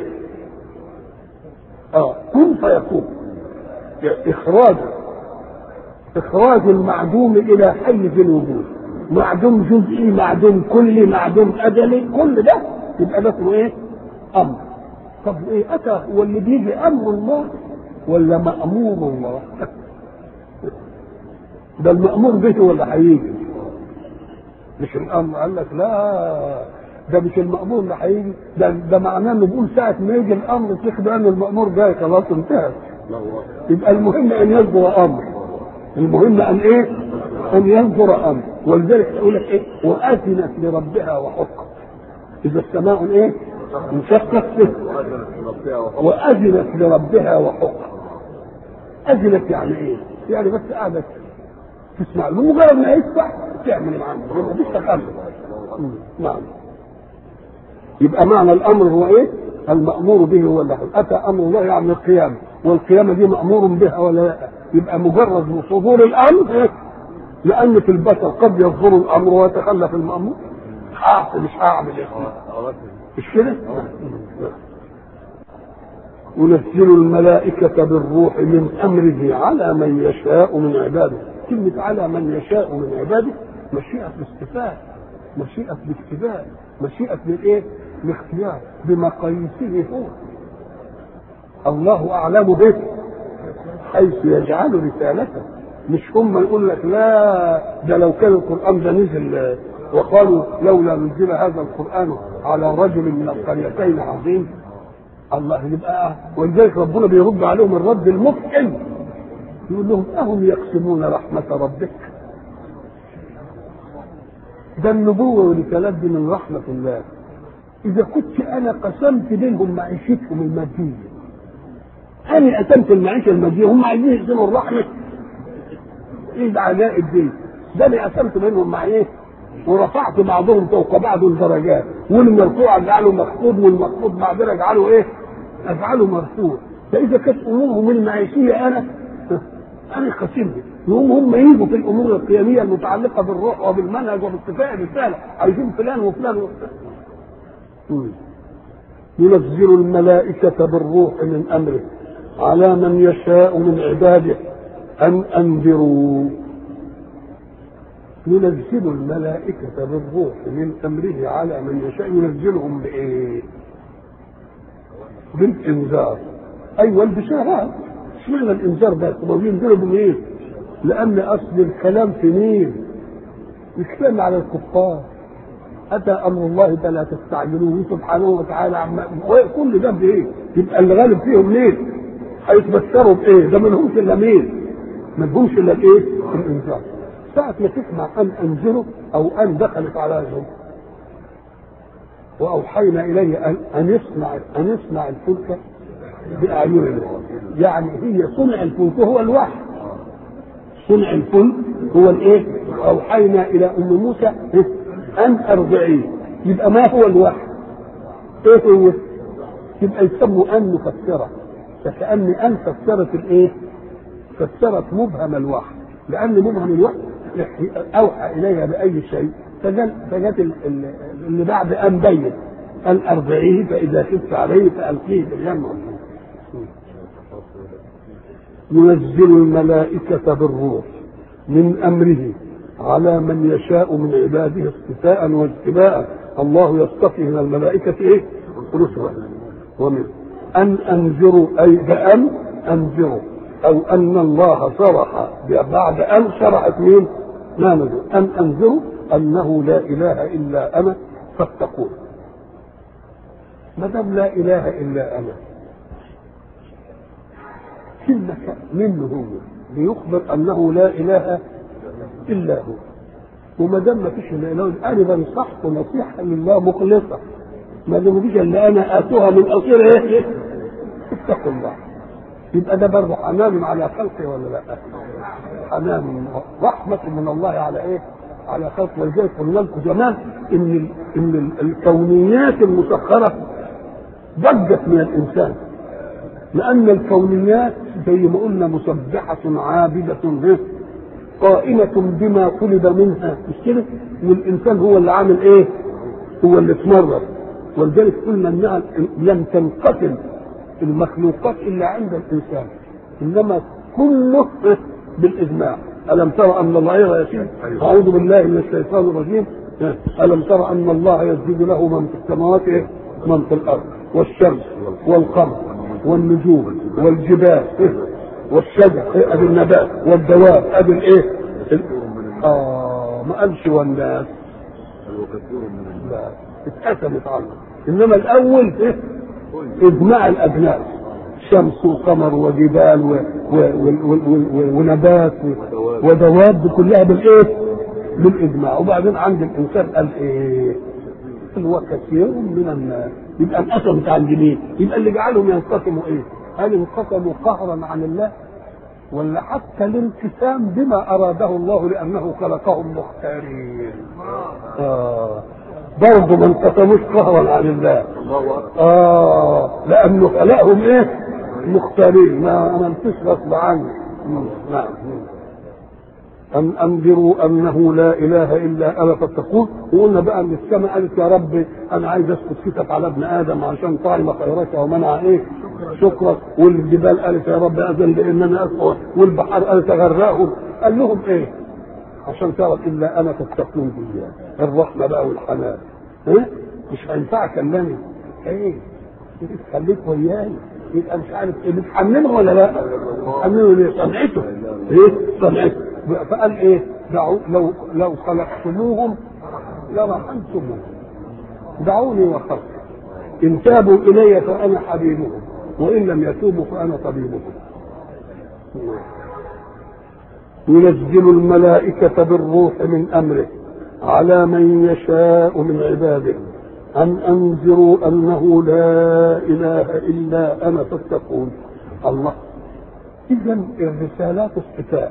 اه كن فيكون اخراجه اخراج المعدوم الى حيز الوجود معدوم جزئي معدوم كلي معدوم اجلي كل ده يبقى ده اسمه ايه امر طب ايه اتى هو اللي بيجي امر الله ولا مامور الله ده المامور به ولا هيجي مش الامر قال لك لا ده مش المامور اللي هيجي ده ده معناه انه بيقول ساعه ما يجي الامر تاخد ان المامور جاي خلاص انتهت يبقى المهم ان يصدر امر المهم ان ايه؟ ان ينظر امر ولذلك يقول لك ايه؟ واذنت لربها وحقت اذا السماء ايه؟ انشقت واذنت لربها وحقت اذنت يعني ايه؟ يعني بس قاعده تسمع بمجرد ما يسمع تعمل معاه ما فيش تخلف نعم يبقى معنى الامر هو ايه؟ المامور به هو اللي اتى امر الله يعني القيامه والقيامه دي مامور بها ولا لا؟ يبقى مجرد من صدور الامر لان في البشر قد يصدر الامر ويتخلف المامور هعصي مش هعمل ايه مش كده؟ ينزل الملائكة بالروح من أمره على من يشاء من عباده كلمة على من يشاء من عباده مشيئة باستفاء مشيئة باكتفاء مشيئة بالايه؟ باختيار بمقاييسه هو الله أعلم به حيث يجعل رسالته مش هم يقول لك لا ده لو كان القرآن ده نزل وقالوا لولا نزل هذا القرآن على رجل من القريتين عظيم الله يبقى ولذلك ربنا بيرد عليهم الرد المفحم يقول لهم أهم يقسمون رحمة ربك ده النبوة والرسالات دي من رحمة الله إذا كنت أنا قسمت بينهم معيشتهم المادية أنا قسمت المعيشة المادية هم عايزين يقسموا الرحمة إيه العجائب دي ده أنا قسمت بينهم مع إيه ورفعت بعضهم فوق بعض الدرجات والمرفوع اجعله مخفوض والمخفوض بعدين اجعله ايه؟ اجعله مرفوع فاذا كانت امورهم المعيشيه انا انا خاسرني يقوم هم يجوا في الامور القيميه المتعلقه بالروح وبالمنهج وباتفاق الرساله عايزين فلان وفلان وفلان مم. ينزل الملائكة بالروح من أمره على من يشاء من عباده أن أنذروا ينزل الملائكة بالروح من أمره على من يشاء ينزلهم بإيه؟ بالإنذار أيوة البشارات اشمعنى الإنذار ده؟ طب ينزلوا بمين؟ لأن أصل الكلام في مين؟ الكلام على الكفار أتى أمر الله فلا تستعجلوه سبحانه وتعالى عما كل ده بإيه؟ يبقى اللي غالب فيهم مين؟ هيتبشروا بإيه؟ ده ما لهمش إلا مين؟ ما لهمش إلا الإيه؟ الإنذار. ساعة ما تسمع أن أنذره أو أن دخلت عليهم وأوحينا إليه أن أن يصنع أن يصنع الفلك بأعيننا يعني هي صنع الفلك هو الوحي صنع الفلك هو الايه؟ اوحينا الى ام موسى ان ارضعيه يبقى ما هو الوحي؟ ايه هو؟ يبقى يسموا ان مفسره فكأن ان فسرت الايه؟ فسرت مبهم الوحي لان مبهم الوحي اوحى اليها باي شيء فجت فجت اللي بعد ان بين ان ارضعيه فاذا خفت عليه فالقيه في اليم ينزل الملائكة بالروح من أمره على من يشاء من عباده اصطفاء واجتباء الله يصطفي من الملائكة إيه؟ رسلا ومن أن أنذروا أي بأن أنذروا أو أن الله شرح بعد أن شرحت مين؟ ما نزل أن أنذروا أنه لا إله إلا أنا فاتقون ما دام لا إله إلا أنا كلمة منه هو ليخبر أنه لا إله إلا هو وما دام ما فيش الا اله انا بنصحكم نصيحه لله مخلصه ما دام فيش الا انا اتوها من اصير ايه؟ اتقوا الله يبقى ده برضه حنان على خلقه ولا لا؟ حنان رحمة من الله على ايه؟ على خلقه ولذلك قلنا لكم زمان ان ان الكونيات المسخرة ضجت من الانسان لأن الكونيات زي ما قلنا مسبحة عابدة قائمة بما طلب منها مش كده؟ والإنسان هو اللي عامل إيه؟ هو اللي اتمرد ولذلك قلنا إنها لم تنقسم المخلوقات إلا عند الإنسان إنما كله بالإجماع ألم ترى أن الله يسير أعوذ بالله من الشيطان الرجيم ألم ترى أن الله يسجد له من في السماوات من في الأرض والشمس والقمر والنجوم والجبال والشجر ادي النبات والدواب ادي الايه؟ اه ما قالش والناس لا اتقسمت عنه انما الاول ايه؟ اجماع الاجناس شمس وقمر وجبال و... و... و... و... و... ونبات و... ودواب كلها بالايه؟ بالاجماع وبعدين عند الانسان قال ايه؟ هو كثير من الناس يبقى انقسمت عند مين؟ يبقى اللي جعلهم ينقسموا ايه؟ هل انقسموا قهرا عن الله؟ ولا حتى الانقسام بما اراده الله لانه خلقهم مختارين. اه برضه ما انقسموش قهرا عن الله. اه لانه خلقهم ايه؟ مختارين ما ما انتش غصب عنه. نعم أن أنذروا أنه لا إله إلا أنا فاتقون وقلنا بقى أن السماء قالت يا رب أنا عايز أسكت كتف على ابن آدم عشان طعم خيرك ومنع إيه شكرك والجبال قالت يا رب أذن بإن أنا أسقط والبحر قالت أغرقهم قال لهم إيه عشان تعرف إلا أنا تتقون بي الرحمة بقى والحنان إيه مش هينفع كلامي إيه خليك وياي يبقى مش عارف ايه بتحمله ولا لا؟ بتحمله ليه؟ صنعته ايه؟ صنعته فقال ايه دعوا لو لو خلقتموهم لرحمتموهم دعوني وخلق ان تابوا الي فانا حبيبهم وان لم يتوبوا فانا طبيبهم ينزل الملائكة بالروح من أمره على من يشاء من عباده أن أنذروا أنه لا إله إلا أنا فاتقون الله إذا الرسالات اصطفاء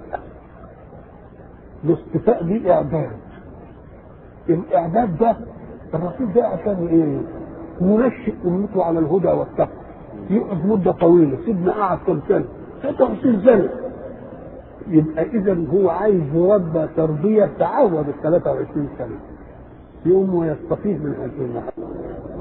الاصطفاء دي اعداد الاعداد ده الرسول ده عشان ايه ينشئ امته على الهدى والتقوى يقعد مده طويله سيدنا قعد كم سنه 23 سنه يبقى اذا هو عايز يربى تربيه تعوض ال 23 سنه يقوم ويستفيد من هذه المحبه